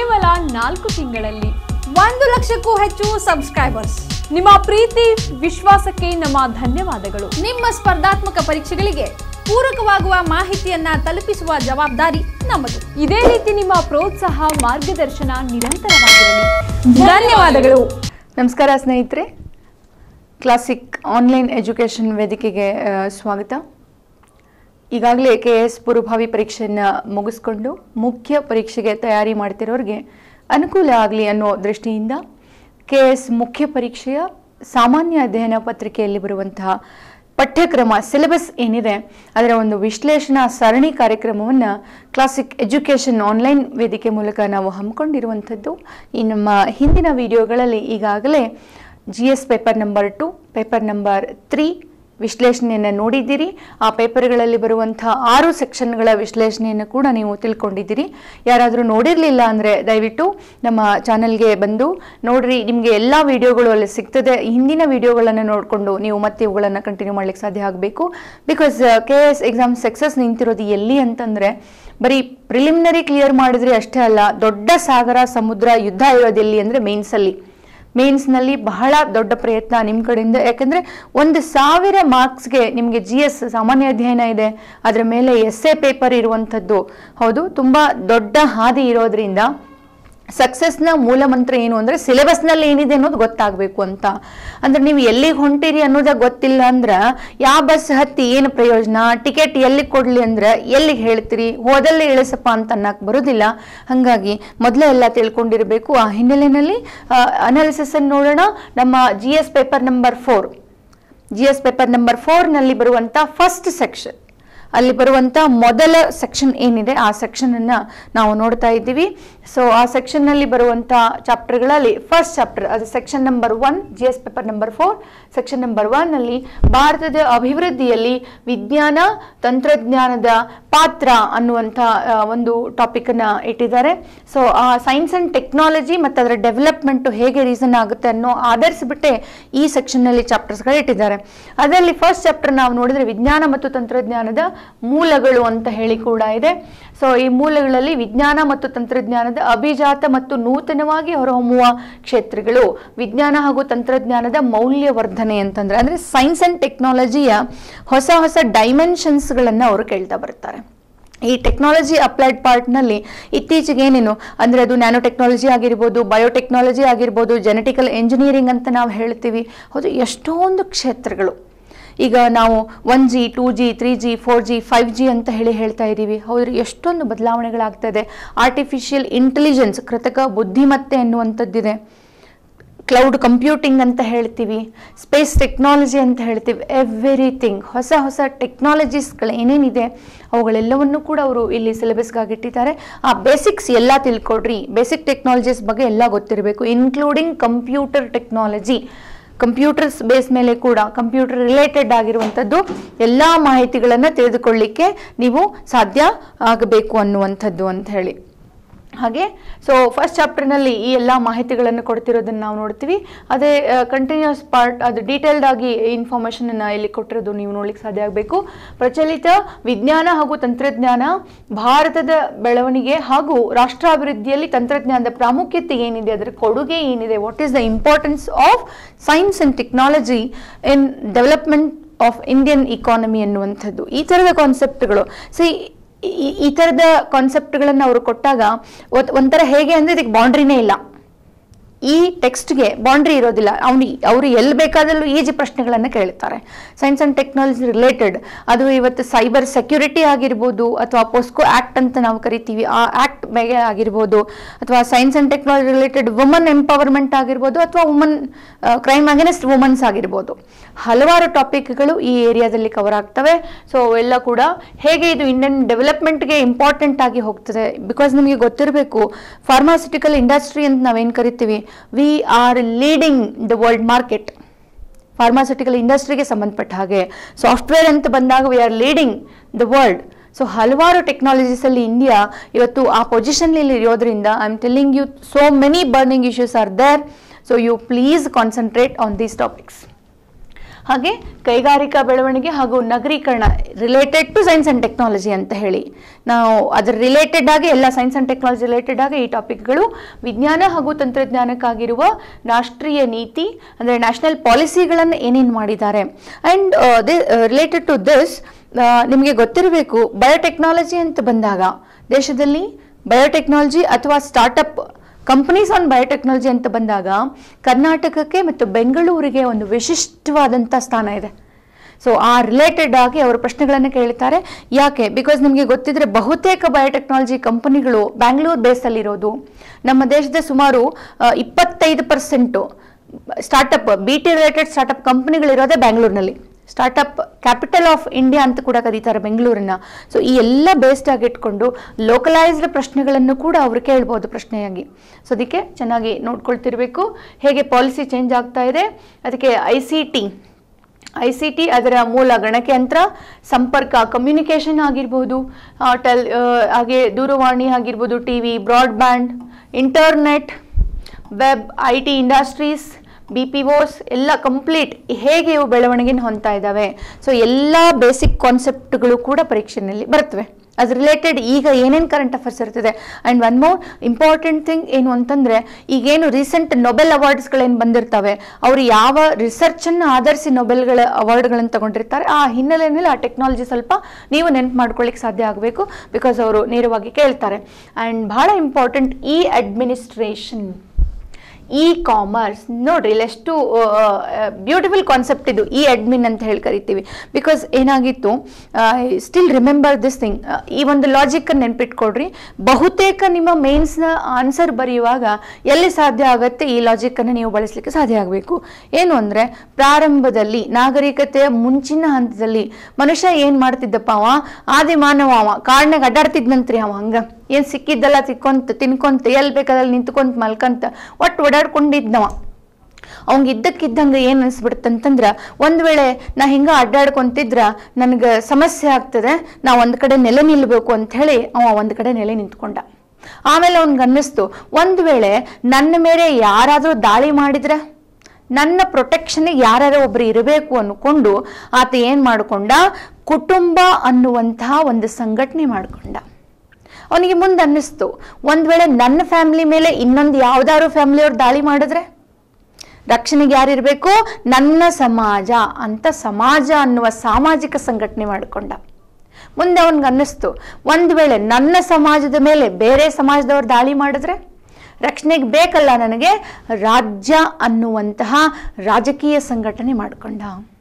ಕೇವಲ ನಾಲ್ಕು ತಿಂಗಳಲ್ಲಿ ಒಂದು ಲಕ್ಷಕ್ಕೂ ಹೆಚ್ಚು ಸಬ್ಸ್ಕ್ರೈಬರ್ಸ್ ನಿಮ್ಮ ಪ್ರೀತಿ ವಿಶ್ವಾಸಕ್ಕೆ ನಮ್ಮ ಧನ್ಯವಾದಗಳು ನಿಮ್ಮ ಸ್ಪರ್ಧಾತ್ಮಕ ಪರೀಕ್ಷೆಗಳಿಗೆ ಪೂರಕವಾಗುವ ಮಾಹಿತಿಯನ್ನ ತಲುಪಿಸುವ ಜವಾಬ್ದಾರಿ ನಮ್ಮದು ಇದೇ ರೀತಿ ನಿಮ್ಮ ಪ್ರೋತ್ಸಾಹ ಮಾರ್ಗದರ್ಶನ ನಿರಂತರವಾಗಿರಲಿ ಧನ್ಯವಾದಗಳು ನಮಸ್ಕಾರ ಸ್ನೇಹಿತರೆ ಕ್ಲಾಸಿಕ್ ಆನ್ಲೈನ್ ಎಜುಕೇಷನ್ ವೇದಿಕೆಗೆ ಆ, ಸ್ವಾಗತ ಈಗಾಗಲೇ ಕೆ ಎಸ್ ಪೂರ್ವಭಾವಿ ಪರೀಕ್ಷೆಯನ್ನು ಮುಗಿಸ್ಕೊಂಡು ಮುಖ್ಯ ಪರೀಕ್ಷೆಗೆ ತಯಾರಿ ಮಾಡ್ತಿರೋರಿಗೆ ಅನುಕೂಲ ಆಗಲಿ ಅನ್ನೋ ದೃಷ್ಟಿಯಿಂದ ಕೆ ಎಸ್ ಮುಖ್ಯ ಪರೀಕ್ಷೆಯ ಸಾಮಾನ್ಯ ಅಧ್ಯಯನ ಪತ್ರಿಕೆಯಲ್ಲಿ ಬರುವಂತಹ ಪಠ್ಯಕ್ರಮ ಸಿಲೆಬಸ್ ಏನಿದೆ ಅದರ ಒಂದು ವಿಶ್ಲೇಷಣಾ ಸರಣಿ ಕಾರ್ಯಕ್ರಮವನ್ನು ಕ್ಲಾಸಿಕ್ ಎಜುಕೇಷನ್ ಆನ್ಲೈನ್ ವೇದಿಕೆ ಮೂಲಕ ನಾವು ಹಮ್ಮಿಕೊಂಡಿರುವಂಥದ್ದು ಈ ನಮ್ಮ ಹಿಂದಿನ ವಿಡಿಯೋಗಳಲ್ಲಿ ಈಗಾಗಲೇ G S paper number two paper number three ವಿಶ್ಲೇಷಣೆಯನ್ನು ನೋಡಿದ್ದೀರಿ ಆ ಪೇಪರ್ಗಳಲ್ಲಿ ಬರುವಂಥ ಆರು ಸೆಕ್ಷನ್ಗಳ ವಿಶ್ಲೇಷಣೆಯನ್ನು ಕೂಡ ನೀವು ತಿಳ್ಕೊಂಡಿದ್ದೀರಿ ಯಾರಾದರೂ ನೋಡಿರಲಿಲ್ಲ ಅಂದರೆ ದಯವಿಟ್ಟು ನಮ್ಮ ಚಾನಲ್ಗೆ ಬಂದು ನೋಡ್ರಿ ನಿಮಗೆ ಎಲ್ಲ ವಿಡಿಯೋಗಳು ಅಲ್ಲಿ ಸಿಗ್ತದೆ ಹಿಂದಿನ ವಿಡಿಯೋಗಳನ್ನು ನೋಡಿಕೊಂಡು ನೀವು ಮತ್ತೆ ಇವುಗಳನ್ನು ಕಂಟಿನ್ಯೂ ಮಾಡ್ಲಿಕ್ಕೆ ಸಾಧ್ಯ ಆಗಬೇಕು because K S exam success ನಿಂತಿರೋದು ಎಲ್ಲಿ ಅಂತಂದರೆ ಬರೀ ಪ್ರಿಲಿಮಿನರಿ ಕ್ಲಿಯರ್ ಮಾಡಿದ್ರೆ ಅಷ್ಟೇ ಅಲ್ಲ ದೊಡ್ಡ ಸಾಗರ ಸಮುದ್ರ ಯುದ್ಧ ಇರೋದು ಎಲ್ಲಿ ಅಂದರೆ ಮೇನ್ಸಲ್ಲಿ ಮೇನ್ಸ್ನಲ್ಲಿ ಬಹಳ ದೊಡ್ಡ ಪ್ರಯತ್ನ ನಿಮ್ಮ ಕಡೆಯಿಂದ ಯಾಕಂದರೆ ಒಂದು ಸಾವಿರ ಮಾರ್ಕ್ಸ್ಗೆ ನಿಮಗೆ ಜಿ ಎಸ್ ಸಾಮಾನ್ಯ ಅಧ್ಯಯನ ಇದೆ ಅದರ ಮೇಲೆ ಎಸ್ ಎ ಪೇಪರ್ ಇರುವಂಥದ್ದು ಹೌದು ತುಂಬ ದೊಡ್ಡ ಹಾದಿ ಇರೋದ್ರಿಂದ ಸಕ್ಸಸ್ನ ಮೂಲ ಮಂತ್ರ ಏನು ಅಂದರೆ ಸಿಲೆಬಸ್ನಲ್ಲಿ ಏನಿದೆ ಅನ್ನೋದು ಗೊತ್ತಾಗಬೇಕು ಅಂತ ಅಂದ್ರೆ ನೀವು ಎಲ್ಲಿಗೆ ಹೊಂಟಿರಿ ಅನ್ನೋದೇ ಗೊತ್ತಿಲ್ಲ ಅಂದ್ರೆ ಯಾವ ಬಸ್ ಹತ್ತಿ ಏನು ಪ್ರಯೋಜನ ಟಿಕೆಟ್ ಎಲ್ಲಿಗೆ ಕೊಡಲಿ ಅಂದ್ರೆ ಎಲ್ಲಿಗೆ ಹೇಳ್ತೀರಿ ಹೋದಲ್ಲಿ ಇಳಿಸಪ್ಪ ಅಂತ ಅನ್ನಕ್ಕೆ ಬರೋದಿಲ್ಲ ಹಾಗಾಗಿ ಮೊದಲೇ ಎಲ್ಲ ತಿಳ್ಕೊಂಡಿರಬೇಕು ಆ ಹಿನ್ನೆಲೆಯಲ್ಲಿ ಅನಾಲಿಸಿಸ್ ಅನ್ನು ನೋಡೋಣ ನಮ್ಮ G S paper number four G S paper number ಫೋರ್ನಲ್ಲಿ ಬರುವಂಥ ಫಸ್ಟ್ ಸೆಕ್ಷನ್ ಅಲ್ಲಿ ಬರುವಂಥ ಮೊದಲ ಸೆಕ್ಷನ್ ಏನಿದೆ ಆ ಸೆಕ್ಷನನ್ನು ನಾವು ನೋಡ್ತಾ ಇದ್ದೀವಿ ಸೊ ಆ ಸೆಕ್ಷನ್ನಲ್ಲಿ ಬರುವಂಥ ಚಾಪ್ಟರ್ಗಳಲ್ಲಿ ಫಸ್ಟ್ ಚಾಪ್ಟರ್ ಅದು section number one G S paper number four section number ಒನ್ನಲ್ಲಿ ಭಾರತದ ಅಭಿವೃದ್ಧಿಯಲ್ಲಿ ವಿಜ್ಞಾನ ತಂತ್ರಜ್ಞಾನದ ಪಾತ್ರ ಅನ್ನುವಂಥ ಆ, ಒಂದು ಟಾಪಿಕನ್ನು ಇಟ್ಟಿದ್ದಾರೆ ಸೊ ಆ ಸೈನ್ಸ್ ಆ್ಯಂಡ್ ಟೆಕ್ನಾಲಜಿ ಮತ್ತು ಅದರ ಡೆವಲಪ್ಮೆಂಟು ಹೇಗೆ ರೀಸನ್ ಆಗುತ್ತೆ ಅನ್ನೋ ಆಧರಿಸಿಬಿಟ್ಟೆ ಈ ಸೆಕ್ಷನ್ನಲ್ಲಿ ಚಾಪ್ಟರ್ಸ್ಗಳು ಇಟ್ಟಿದ್ದಾರೆ ಅದರಲ್ಲಿ ಫಸ್ಟ್ ಚಾಪ್ಟರ್ ನಾವು ನೋಡಿದ್ರೆ ವಿಜ್ಞಾನ ಮತ್ತು ತಂತ್ರಜ್ಞಾನದ ಮೂಲಗಳು ಅಂತ ಹೇಳಿ ಕೂಡ ಇದೆ ಸೊ ಈ ಮೂಲಗಳಲ್ಲಿ ವಿಜ್ಞಾನ ಮತ್ತು ತಂತ್ರಜ್ಞಾನದ ಅಭಿಜಾತ ಮತ್ತು ನೂತನವಾಗಿ ಹೊರಹೊಮ್ಮುವ ಕ್ಷೇತ್ರಗಳು ವಿಜ್ಞಾನ ಹಾಗೂ ತಂತ್ರಜ್ಞಾನದ ಮೌಲ್ಯವರ್ಧನೆ ಅಂತಂದ್ರೆ ಅಂದ್ರೆ ಸೈನ್ಸ್ ಅಂಡ್ ಟೆಕ್ನಾಲಜಿಯ ಹೊಸ ಹೊಸ ಡೈಮೆನ್ಷನ್ಸ್ಗಳನ್ನು ಅವರು ಕೇಳ್ತಾ ಬರ್ತಾರೆ ಈ ಟೆಕ್ನಾಲಜಿ ಅಪ್ಲೈಡ್ ಪಾರ್ಟ್ನಲ್ಲಿ ಇತ್ತೀಚೆಗೆ ಏನೇನು ಅಂದರೆ ಅದು ನ್ಯಾನೋ ಟೆಕ್ನಾಲಜಿ ಆಗಿರ್ಬೋದು ಬಯೋಟೆಕ್ನಾಲಜಿ ಆಗಿರ್ಬೋದು ಜೆನೆಟಿಕಲ್ ಎಂಜಿನಿಯರಿಂಗ್ ಅಂತ ನಾವು ಹೇಳ್ತೀವಿ ಹೌದು ಎಷ್ಟೊಂದು ಕ್ಷೇತ್ರಗಳು ಈಗ ನಾವು one G two G three G four G five G ಅಂತ ಹೇಳಿ ಹೇಳ್ತಾ ಇದ್ದೀವಿ ಹೌದು ಎಷ್ಟೊಂದು ಬದಲಾವಣೆಗಳಾಗ್ತದೆ ಆರ್ಟಿಫಿಷಿಯಲ್ ಇಂಟೆಲಿಜೆನ್ಸ್ ಕೃತಕ ಬುದ್ಧಿಮತ್ತೆ ಅನ್ನುವಂಥದ್ದಿದೆ ಕ್ಲೌಡ್ ಕಂಪ್ಯೂಟಿಂಗ್ ಅಂತ ಹೇಳ್ತೀವಿ ಸ್ಪೇಸ್ ಟೆಕ್ನಾಲಜಿ ಅಂತ ಹೇಳ್ತೀವಿ ಎವ್ರಿಥಿಂಗ್ ಹೊಸ ಹೊಸ ಟೆಕ್ನಾಲಜೀಸ್ಗಳು ಏನೇನಿದೆ ಅವುಗಳೆಲ್ಲವನ್ನು ಕೂಡ ಅವರು ಇಲ್ಲಿ ಸಿಲೆಬಸ್ಗಾಗಿ ಇಟ್ಟಿದ್ದಾರೆ ಆ ಬೇಸಿಕ್ಸ್ ಎಲ್ಲ ತಿಳ್ಕೊಡ್ರಿ ಬೇಸಿಕ್ ಟೆಕ್ನಾಲಜೀಸ್ ಬಗ್ಗೆ ಎಲ್ಲ ಗೊತ್ತಿರಬೇಕು including computer technology computers base ಮೇಲೆ ಕೂಡ ಕಂಪ್ಯೂಟರ್ ರಿಲೇಟೆಡ್ ಆಗಿರುವಂಥದ್ದು ಎಲ್ಲ ಮಾಹಿತಿಗಳನ್ನು ತಿಳಿದುಕೊಳ್ಳಿಕ್ಕೆ ನೀವು ಸಾಧ್ಯ ಆಗಬೇಕು ಅನ್ನುವಂಥದ್ದು ಅಂತ ಹೇಳಿ ಹಾಗೆ ಸೊ ಫಸ್ಟ್ ಚಾಪ್ಟರ್ನಲ್ಲಿ ಈ ಎಲ್ಲ ಮಾಹಿತಿಗಳನ್ನು ಕೊಡ್ತಿರೋದನ್ನು ನಾವು ನೋಡ್ತೀವಿ ಅದೇ ಕಂಟಿನ್ಯೂಸ್ ಪಾರ್ಟ್ ಅದು ಡೀಟೇಲ್ಡ್ ಆಗಿ ಇನ್ಫಾರ್ಮೇಷನನ್ನು ಇಲ್ಲಿ ಕೊಟ್ಟಿರೋದು ನೀವು ನೋಡ್ಲಿಕ್ಕೆ ಸಾಧ್ಯ ಆಗಬೇಕು ಪ್ರಚಲಿತ ವಿಜ್ಞಾನ ಹಾಗೂ ತಂತ್ರಜ್ಞಾನ ಭಾರತದ ಬೆಳವಣಿಗೆ ಹಾಗೂ ರಾಷ್ಟ್ರಾಭಿವೃದ್ಧಿಯಲ್ಲಿ ತಂತ್ರಜ್ಞಾನದ ಪ್ರಾಮುಖ್ಯತೆ ಏನಿದೆ ಅದರ ಕೊಡುಗೆ ಏನಿದೆ what is the importance of science and technology in development of Indian economy ಅನ್ನುವಂಥದ್ದು ಈ ಥರದ ಕಾನ್ಸೆಪ್ಟ್ಗಳು ಸಿ ಈ- ಈ ಥರದ ಕಾನ್ಸೆಪ್ಟ್ಗಳನ್ನು ಅವರು ಕೊಟ್ಟಾಗ ಒತ್- ಒಂಥರ ಹೇಗೆ ಅಂದರೆ ಇದಕ್ಕೆ ಬೌಂಡ್ರಿನೇ ಇಲ್ಲ ಈ ಟೆಕ್ಸ್ಟ್ಗೆ ಬೌಂಡ್ರಿ ಇರೋದಿಲ್ಲ ಅವನು ಅವರು ಎಲ್ಲಿ ಬೇಕಾದಲ್ಲೂ ಈಜಿ ಪ್ರಶ್ನೆಗಳನ್ನು ಕೇಳ್ತಾರೆ ಸೈನ್ಸ್ ಆ್ಯಂಡ್ ಟೆಕ್ನಾಲಜಿ ರಿಲೇಟೆಡ್ ಅದು ಇವತ್ತು ಸೈಬರ್ ಸೆಕ್ಯೂರಿಟಿ ಆಗಿರ್ಬೋದು ಅಥವಾ ಪೋಸ್ಕೋ ಆ್ಯಕ್ಟ್ ಅಂತ ನಾವು ಕರಿತೀವಿ ಆ ಆ್ಯಕ್ಟ್ ಮೇಲೆ ಆಗಿರ್ಬೋದು ಅಥವಾ science and technology related woman empowerment ಆಗಿರ್ಬೋದು ಅಥವಾ ವುಮನ್ ಕ್ರೈಮ್ ಅಗೇನೆಸ್ಟ್ ವುಮನ್ಸ್ ಆಗಿರ್ಬೋದು ಹಲವಾರು ಟಾಪಿಕ್ಗಳು ಈ ಏರಿಯಾದಲ್ಲಿ ಕವರ್ ಆಗ್ತವೆ ಸೊ ಎಲ್ಲ ಕೂಡ ಹೇಗೆ ಇದು ಇಂಡಿಯನ್ ಡೆವಲಪ್ಮೆಂಟ್ಗೆ ಇಂಪಾರ್ಟೆಂಟ್ ಆಗಿ ಹೋಗ್ತದೆ ಬಿಕಾಸ್ ನಿಮಗೆ ಗೊತ್ತಿರಬೇಕು ಫಾರ್ಮಾಸ್ಯೂಟಿಕಲ್ ಇಂಡಸ್ಟ್ರಿ ಅಂತ ನಾವೇನು ಕರಿತೀವಿ we are leading the world market pharmaceutical ಇಂಡಸ್ಟ್ರಿಗೆ ಸಂಬಂಧಪಟ್ಟ ಹಾಗೆ ಸಾಫ್ಟ್ವೇರ್ ಅಂತ ಬಂದಾಗ we are leading the world so ಹಲವಾರು ಟೆಕ್ನಾಲಜೀಸಲ್ಲಿ ಇಂಡಿಯಾ ಇವತ್ತು ಆ ಪೊಸಿಷನ್ನಲ್ಲಿ ಇರೋದ್ರಿಂದ I am telling you so many burning issues are there so you please concentrate on these topics ಹಾಗೆ ಕೈಗಾರಿಕಾ ಬೆಳವಣಿಗೆ ಹಾಗೂ ನಗರೀಕರಣ related to science and technology ಅಂತ ಹೇಳಿ ನಾವು ಅದರ ರಿಲೇಟೆಡ್ ಆಗಿ ಎಲ್ಲ ಸೈನ್ಸ್ ಆ್ಯಂಡ್ ಟೆಕ್ನಾಲಜಿ ರಿಲೇಟೆಡ್ ಆಗಿ ಈ ಟಾಪಿಕ್ಗಳು ವಿಜ್ಞಾನ ಹಾಗೂ ತಂತ್ರಜ್ಞಾನಕ್ಕಾಗಿರುವ ರಾಷ್ಟ್ರೀಯ ನೀತಿ ಅಂದರೆ ನ್ಯಾಷನಲ್ ಪಾಲಿಸಿಗಳನ್ನು ಏನೇನು ಮಾಡಿದ್ದಾರೆ ಆ್ಯಂಡ್ ರಿಲೇಟೆಡ್ ಟು ದಿಸ್ ನಿಮಗೆ ಗೊತ್ತಿರಬೇಕು ಬಯೋಟೆಕ್ನಾಲಜಿ ಅಂತ ಬಂದಾಗ ದೇಶದಲ್ಲಿ ಬಯೋಟೆಕ್ನಾಲಜಿ ಅಥವಾ ಸ್ಟಾರ್ಟಪ್ ಕಂಪನೀಸ್ ಆನ್ ಬಯೋಟೆಕ್ನಾಲಜಿ ಅಂತ ಬಂದಾಗ ಕರ್ನಾಟಕಕ್ಕೆ ಮತ್ತು ಬೆಂಗಳೂರಿಗೆ ಒಂದು ವಿಶಿಷ್ಟವಾದಂಥ ಸ್ಥಾನ ಇದೆ ಸೊ ಆ ರಿಲೇಟೆಡ್ ಆಗಿ ಅವರು ಪ್ರಶ್ನೆಗಳನ್ನು ಕೇಳ್ತಾರೆ ಯಾಕೆ ಬಿಕಾಸ್ ನಿಮಗೆ ಗೊತ್ತಿದ್ರೆ ಬಹುತೇಕ ಬಯೋಟೆಕ್ನಾಲಜಿ ಕಂಪನಿಗಳು ಬ್ಯಾಂಗ್ಳೂರ್ ಬೇಸಲ್ಲಿರೋದು ನಮ್ಮ ದೇಶದ ಸುಮಾರು ಆ, ಇಪ್ಪತ್ತೈದು percent startup B T related startup ಕಂಪನಿಗಳಿರೋದೇ ಬ್ಯಾಂಗ್ಳೂರಿನಲ್ಲಿ ಸ್ಟಾರ್ಟಪ್ ಕ್ಯಾಪಿಟಲ್ ಆಫ್ ಇಂಡಿಯಾ ಅಂತ ಕೂಡ ಕರೀತಾರೆ ಬೆಂಗಳೂರನ್ನ ಸೊ ಈ ಎಲ್ಲ ಬೇಸ್ಡ್ ಆಗಿ ಇಟ್ಕೊಂಡು ಲೋಕಲೈಸ್ಡ್ ಪ್ರಶ್ನೆಗಳನ್ನು ಕೂಡ ಅವರು ಕೇಳ್ಬೋದು ಪ್ರಶ್ನೆಯಾಗಿ ಸೊ ಅದಕ್ಕೆ ಚೆನ್ನಾಗಿ ನೋಡ್ಕೊಳ್ತಿರ್ಬೇಕು ಹೇಗೆ ಪಾಲಿಸಿ ಚೇಂಜ್ ಆಗ್ತಾ ಇದೆ ಅದಕ್ಕೆ I C T I C T ಅದರ ಮೂಲ ಗಣಕಯಂತ್ರ ಸಂಪರ್ಕ ಕಮ್ಯುನಿಕೇಷನ್ ಆಗಿರ್ಬೋದು ಆ, ಟೆಲ್ ಆ, ಹಾಗೆ ದೂರವಾಣಿ ಆಗಿರ್ಬೋದು T V broadband internet web I T industries B P Os ಎಲ್ಲ ಕಂಪ್ಲೀಟ್ ಹೇಗೆ ಇವು ಬೆಳವಣಿಗೆನ ಹೊಂದ್ತಾ ಇದ್ದಾವೆ ಸೊ ಎಲ್ಲ ಬೇಸಿಕ್ ಕಾನ್ಸೆಪ್ಟ್ಗಳು ಕೂಡ ಪರೀಕ್ಷೆಯಲ್ಲಿ ಬರ್ತವೆ ಅದು ರಿಲೇಟೆಡ್ ಈಗ ಏನೇನು ಕರೆಂಟ್ ಅಫೇರ್ಸ್ ಇರ್ತದೆ and one more important thing ಏನು ಅಂತಂದರೆ ಈಗೇನು ರೀಸೆಂಟ್ ನೊಬೆಲ್ ಅವಾರ್ಡ್ಸ್ಗಳೇನು ಬಂದಿರ್ತವೆ ಅವರು ಯಾವ ರಿಸರ್ಚನ್ನು ಆಧರಿಸಿ ನೊಬೆಲ್ಗಳ ಅವಾರ್ಡ್ಗಳನ್ನು ತಗೊಂಡಿರ್ತಾರೆ ಆ ಹಿನ್ನೆಲೆಯಲ್ಲಿ ಆ ಟೆಕ್ನಾಲಜಿ ಸ್ವಲ್ಪ ನೀವು ನೆನ್ಪು ಮಾಡ್ಕೊಳ್ಳಿಕ್ಕೆ ಸಾಧ್ಯ ಆಗಬೇಕು ಬಿಕಾಸ್ ಅವರು ನೇರವಾಗಿ ಕೇಳ್ತಾರೆ ಆ್ಯಂಡ್ ಭಾಳ ಇಂಪಾರ್ಟೆಂಟ್ ಈ ಅಡ್ಮಿನಿಸ್ಟ್ರೇಷನ್ ಇ ಕಾಮರ್ಸ್ ನೋಡ್ರಿ ಇಲ್ಲಿ ಎಷ್ಟು ಬ್ಯೂಟಿಫುಲ್ ಕಾನ್ಸೆಪ್ಟ್ ಇದು ಇ ಅಡ್ಮಿನ್ ಅಂತ ಹೇಳಿ ಕರಿತೀವಿ ಬಿಕಾಸ್ ಏನಾಗಿತ್ತು ಸ್ಟಿಲ್ ರಿಮೆಂಬರ್ ದಿಸ್ ಥಿಂಗ್ ಈ ಒಂದು ಲಾಜಿಕ್ ನೆನ್ಪಿಟ್ಕೊಡ್ರಿ ಬಹುತೇಕ ನಿಮ್ಮ ಮೇನ್ಸ್ನ ಆನ್ಸರ್ ಬರೆಯುವಾಗ ಎಲ್ಲಿ ಸಾಧ್ಯ ಆಗುತ್ತೆ ಈ ಲಾಜಿಕ್ಕನ್ನು ನೀವು ಬಳಸಲಿಕ್ಕೆ ಸಾಧ್ಯ ಆಗಬೇಕು ಏನು ಅಂದರೆ ಪ್ರಾರಂಭದಲ್ಲಿ ನಾಗರಿಕತೆಯ ಮುಂಚಿನ ಹಂತದಲ್ಲಿ ಮನುಷ್ಯ ಏನು ಮಾಡ್ತಿದ್ದಪ್ಪ ಅವ ಆದಿ ಮಾನವ ಅವ ಕಾಡ್ನಾಗ ಅಡ್ಡಾಡ್ತಿದ್ನಂತ್ರಿ ಅವ ಹಂಗ ಏನು ಸಿಕ್ಕಿದ್ದೆಲ್ಲ ತಿಕ್ಕೊಂತ ತಿನ್ಕೊಂತ ಎಲ್ಲಿ ಬೇಕಾದಲ್ಲಿ ನಿಂತ್ಕೊಂತ ಮಲ್ಕಂತ ಒಟ್ಟು ಓಡಾಡ್ಕೊಂಡಿದ್ನವ ಅವಂಗ ಇದ್ದಕ್ಕಿದ್ದಂಗೆ ಏನು ಅನಿಸ್ಬಿಡ್ತಂತಂದ್ರೆ ಒಂದು ವೇಳೆ ನಾ ಹಿಂಗೆ ಅಡ್ಡಾಡ್ಕೊಂತಿದ್ರ ನನಗೆ ಸಮಸ್ಯೆ ಆಗ್ತದೆ ನಾ ಒಂದು ಕಡೆ ನೆಲೆ ನಿಲ್ಲಬೇಕು ಅಂತ ಹೇಳಿ ಅವ ಒಂದು ಕಡೆ ನೆಲೆ ನಿಂತ್ಕೊಂಡ ಆಮೇಲೆ ಅವ್ನಿಗೆ ಅನ್ನಿಸ್ತು ಒಂದು ವೇಳೆ ನನ್ನ ಮೇಲೆ ಯಾರಾದರೂ ದಾಳಿ ಮಾಡಿದ್ರೆ ನನ್ನ ಪ್ರೊಟೆಕ್ಷನ್ಗೆ ಯಾರ್ಯಾರೋ ಒಬ್ರು ಇರಬೇಕು ಅನ್ಕೊಂಡು ಆತ ಏನು ಮಾಡ್ಕೊಂಡ ಕುಟುಂಬ ಅನ್ನುವಂತಹ ಒಂದು ಸಂಘಟನೆ ಮಾಡ್ಕೊಂಡ ಅವನಿಗೆ ಮುಂದೆ ಅನ್ನಿಸ್ತು ಒಂದು ವೇಳೆ ನನ್ನ ಫ್ಯಾಮಿಲಿ ಮೇಲೆ ಇನ್ನೊಂದು ಯಾವ್ದಾದ್ರು ಫ್ಯಾಮಿಲಿಯವ್ರು ದಾಳಿ ಮಾಡಿದ್ರೆ ರಕ್ಷಣೆಗೆ ಯಾರಿರಬೇಕು ನನ್ನ ಸಮಾಜ ಅಂತ ಸಮಾಜ ಅನ್ನುವ ಸಾಮಾಜಿಕ ಸಂಘಟನೆ ಮಾಡಿಕೊಂಡ ಮುಂದೆ ಅವನಿಗೆ ಅನ್ನಿಸ್ತು ಒಂದು ವೇಳೆ ನನ್ನ ಸಮಾಜದ ಮೇಲೆ ಬೇರೆ ಸಮಾಜದವ್ರು ದಾಳಿ ಮಾಡಿದ್ರೆ ರಕ್ಷಣೆಗೆ ಬೇಕಲ್ಲ ನನಗೆ ರಾಜ್ಯ ಅನ್ನುವಂತಹ ರಾಜಕೀಯ ಸಂಘಟನೆ ಮಾಡಿಕೊಂಡ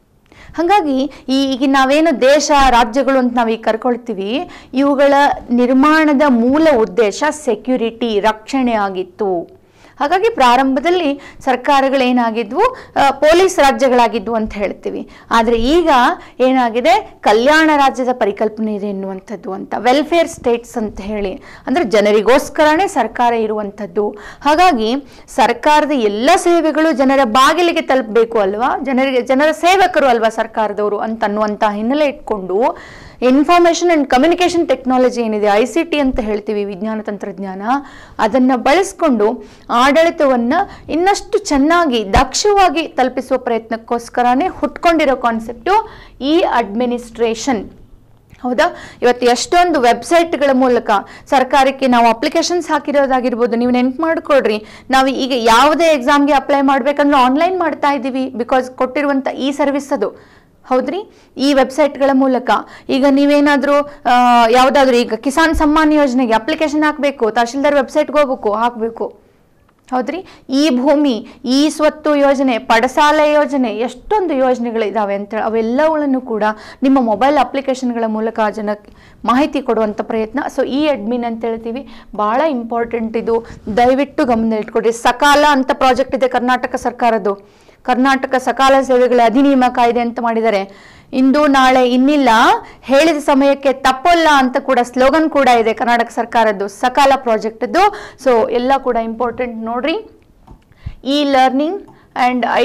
ಹಾಗಾಗಿ ಈ ಈಗ ನಾವೇನು ದೇಶ ರಾಜ್ಯಗಳು ಅಂತ ನಾವು ಈಗ ಕರ್ಕೊಳ್ತೀವಿ ಇವುಗಳ ನಿರ್ಮಾಣದ ಮೂಲ ಉದ್ದೇಶ ಸೆಕ್ಯೂರಿಟಿ ರಕ್ಷಣೆ ಆಗಿತ್ತು ಹಾಗಾಗಿ ಪ್ರಾರಂಭದಲ್ಲಿ ಸರ್ಕಾರಗಳೇನಾಗಿದ್ವು ಆ, ಪೊಲೀಸ್ ರಾಜ್ಯಗಳಾಗಿದ್ವು ಅಂತ ಹೇಳ್ತೀವಿ ಆದರೆ ಈಗ ಏನಾಗಿದೆ ಕಲ್ಯಾಣ ರಾಜ್ಯದ ಪರಿಕಲ್ಪನೆ ಇದೆ ಎನ್ನುವಂಥದ್ದು ಅಂತ ವೆಲ್ಫೇರ್ ಸ್ಟೇಟ್ಸ್ ಅಂತ ಹೇಳಿ ಅಂದರೆ ಜನರಿಗೋಸ್ಕರನೇ ಸರ್ಕಾರ ಇರುವಂಥದ್ದು ಹಾಗಾಗಿ ಸರ್ಕಾರದ ಎಲ್ಲ ಸೇವೆಗಳು ಜನರ ಬಾಗಿಲಿಗೆ ತಲುಪಬೇಕು ಅಲ್ವಾ ಜನರಿಗೆ ಜನರ ಸೇವಕರು ಅಲ್ವಾ ಸರ್ಕಾರದವರು ಅಂತ ಅನ್ನುವಂಥ ಹಿನ್ನೆಲೆ ಇಟ್ಕೊಂಡು ಇನ್ಫಾರ್ಮೇಷನ್ ಆ್ಯಂಡ್ ಕಮ್ಯುನಿಕೇಷನ್ ಟೆಕ್ನಾಲಜಿ ಏನಿದೆ ಐ ಸಿ ಟಿ ಅಂತ ಹೇಳ್ತೀವಿ ವಿಜ್ಞಾನ ತಂತ್ರಜ್ಞಾನ ಅದನ್ನು ಬಳಸ್ಕೊಂಡು ಆಡಳಿತವನ್ನು ಇನ್ನಷ್ಟು ಚೆನ್ನಾಗಿ ದಕ್ಷವಾಗಿ ತಲುಪಿಸುವ ಪ್ರಯತ್ನಕ್ಕೋಸ್ಕರನೇ ಹುಟ್ಕೊಂಡಿರೋ ಕಾನ್ಸೆಪ್ಟು ಈ ಅಡ್ಮಿನಿಸ್ಟ್ರೇಷನ್ ಹೌದಾ ಇವತ್ತು ಎಷ್ಟೊಂದು ವೆಬ್ಸೈಟ್ಗಳ ಮೂಲಕ ಸರ್ಕಾರಕ್ಕೆ ನಾವು ಅಪ್ಲಿಕೇಶನ್ಸ್ ಹಾಕಿರೋದಾಗಿರ್ಬೋದು ನೀವು ನೆನ್ಪು ಮಾಡ್ಕೊಳ್ರಿ ನಾವು ಈಗ ಯಾವುದೇ ಎಕ್ಸಾಮ್ಗೆ ಅಪ್ಲೈ ಮಾಡ್ಬೇಕಂದ್ರೆ ಆನ್ಲೈನ್ ಮಾಡ್ತಾ ಇದ್ದೀವಿ ಬಿಕಾಸ್ ಕೊಟ್ಟಿರುವಂಥ ಈ ಸರ್ವಿಸ್ ಅದು ಹೌದ್ರಿ ಈ ವೆಬ್ಸೈಟ್ಗಳ ಮೂಲಕ ಈಗ ನೀವೇನಾದರೂ ಯಾವುದಾದ್ರೂ ಈಗ ಕಿಸಾನ್ ಸಮ್ಮಾನ್ ಯೋಜನೆಗೆ ಅಪ್ಲಿಕೇಶನ್ ಹಾಕಬೇಕು ತಹಶೀಲ್ದಾರ್ ವೆಬ್ಸೈಟ್ಗೆ ಹೋಗ್ಬೇಕು ಹಾಕಬೇಕು ಹೌದ್ರಿ ಈ ಭೂಮಿ ಈ ಸ್ವತ್ತು ಯೋಜನೆ ಪಡಸಾಲ ಯೋಜನೆ ಎಷ್ಟೊಂದು ಯೋಜನೆಗಳಿದ್ದಾವೆ ಅಂತೇಳಿ ಅವೆಲ್ಲವುಗಳನ್ನು ಕೂಡ ನಿಮ್ಮ ಮೊಬೈಲ್ ಅಪ್ಲಿಕೇಶನ್ಗಳ ಮೂಲಕ ಜನಕ್ಕೆ ಮಾಹಿತಿ ಕೊಡುವಂಥ ಪ್ರಯತ್ನ ಸೊ ಈ ಅಡ್ಮಿನ್ ಅಂತ ಹೇಳ್ತೀವಿ ಭಾಳ ಇಂಪಾರ್ಟೆಂಟ್ ಇದು ದಯವಿಟ್ಟು ಗಮನ ಇಟ್ಕೊಡ್ರಿ ಸಕಾಲ ಅಂತ ಪ್ರಾಜೆಕ್ಟ್ ಇದೆ ಕರ್ನಾಟಕ ಸರ್ಕಾರದ್ದು ಕರ್ನಾಟಕ ಸಕಾಲ ಸೇವೆಗಳ ಅಧಿನಿಯಮ ಕಾಯ್ದೆ ಅಂತ ಮಾಡಿದ್ದಾರೆ ಇಂದು ನಾಳೆ ಇನ್ನಿಲ್ಲ ಹೇಳಿದ ಸಮಯಕ್ಕೆ ತಪ್ಪಲ್ಲ ಅಂತ ಕೂಡ ಸ್ಲೋಗನ್ ಕೂಡ ಇದೆ ಕರ್ನಾಟಕ ಸರ್ಕಾರದ್ದು ಸಕಾಲ ಪ್ರಾಜೆಕ್ಟ್ದು ಸೊ ಎಲ್ಲ ಕೂಡ ಇಂಪಾರ್ಟೆಂಟ್ ನೋಡ್ರಿ E learning and I T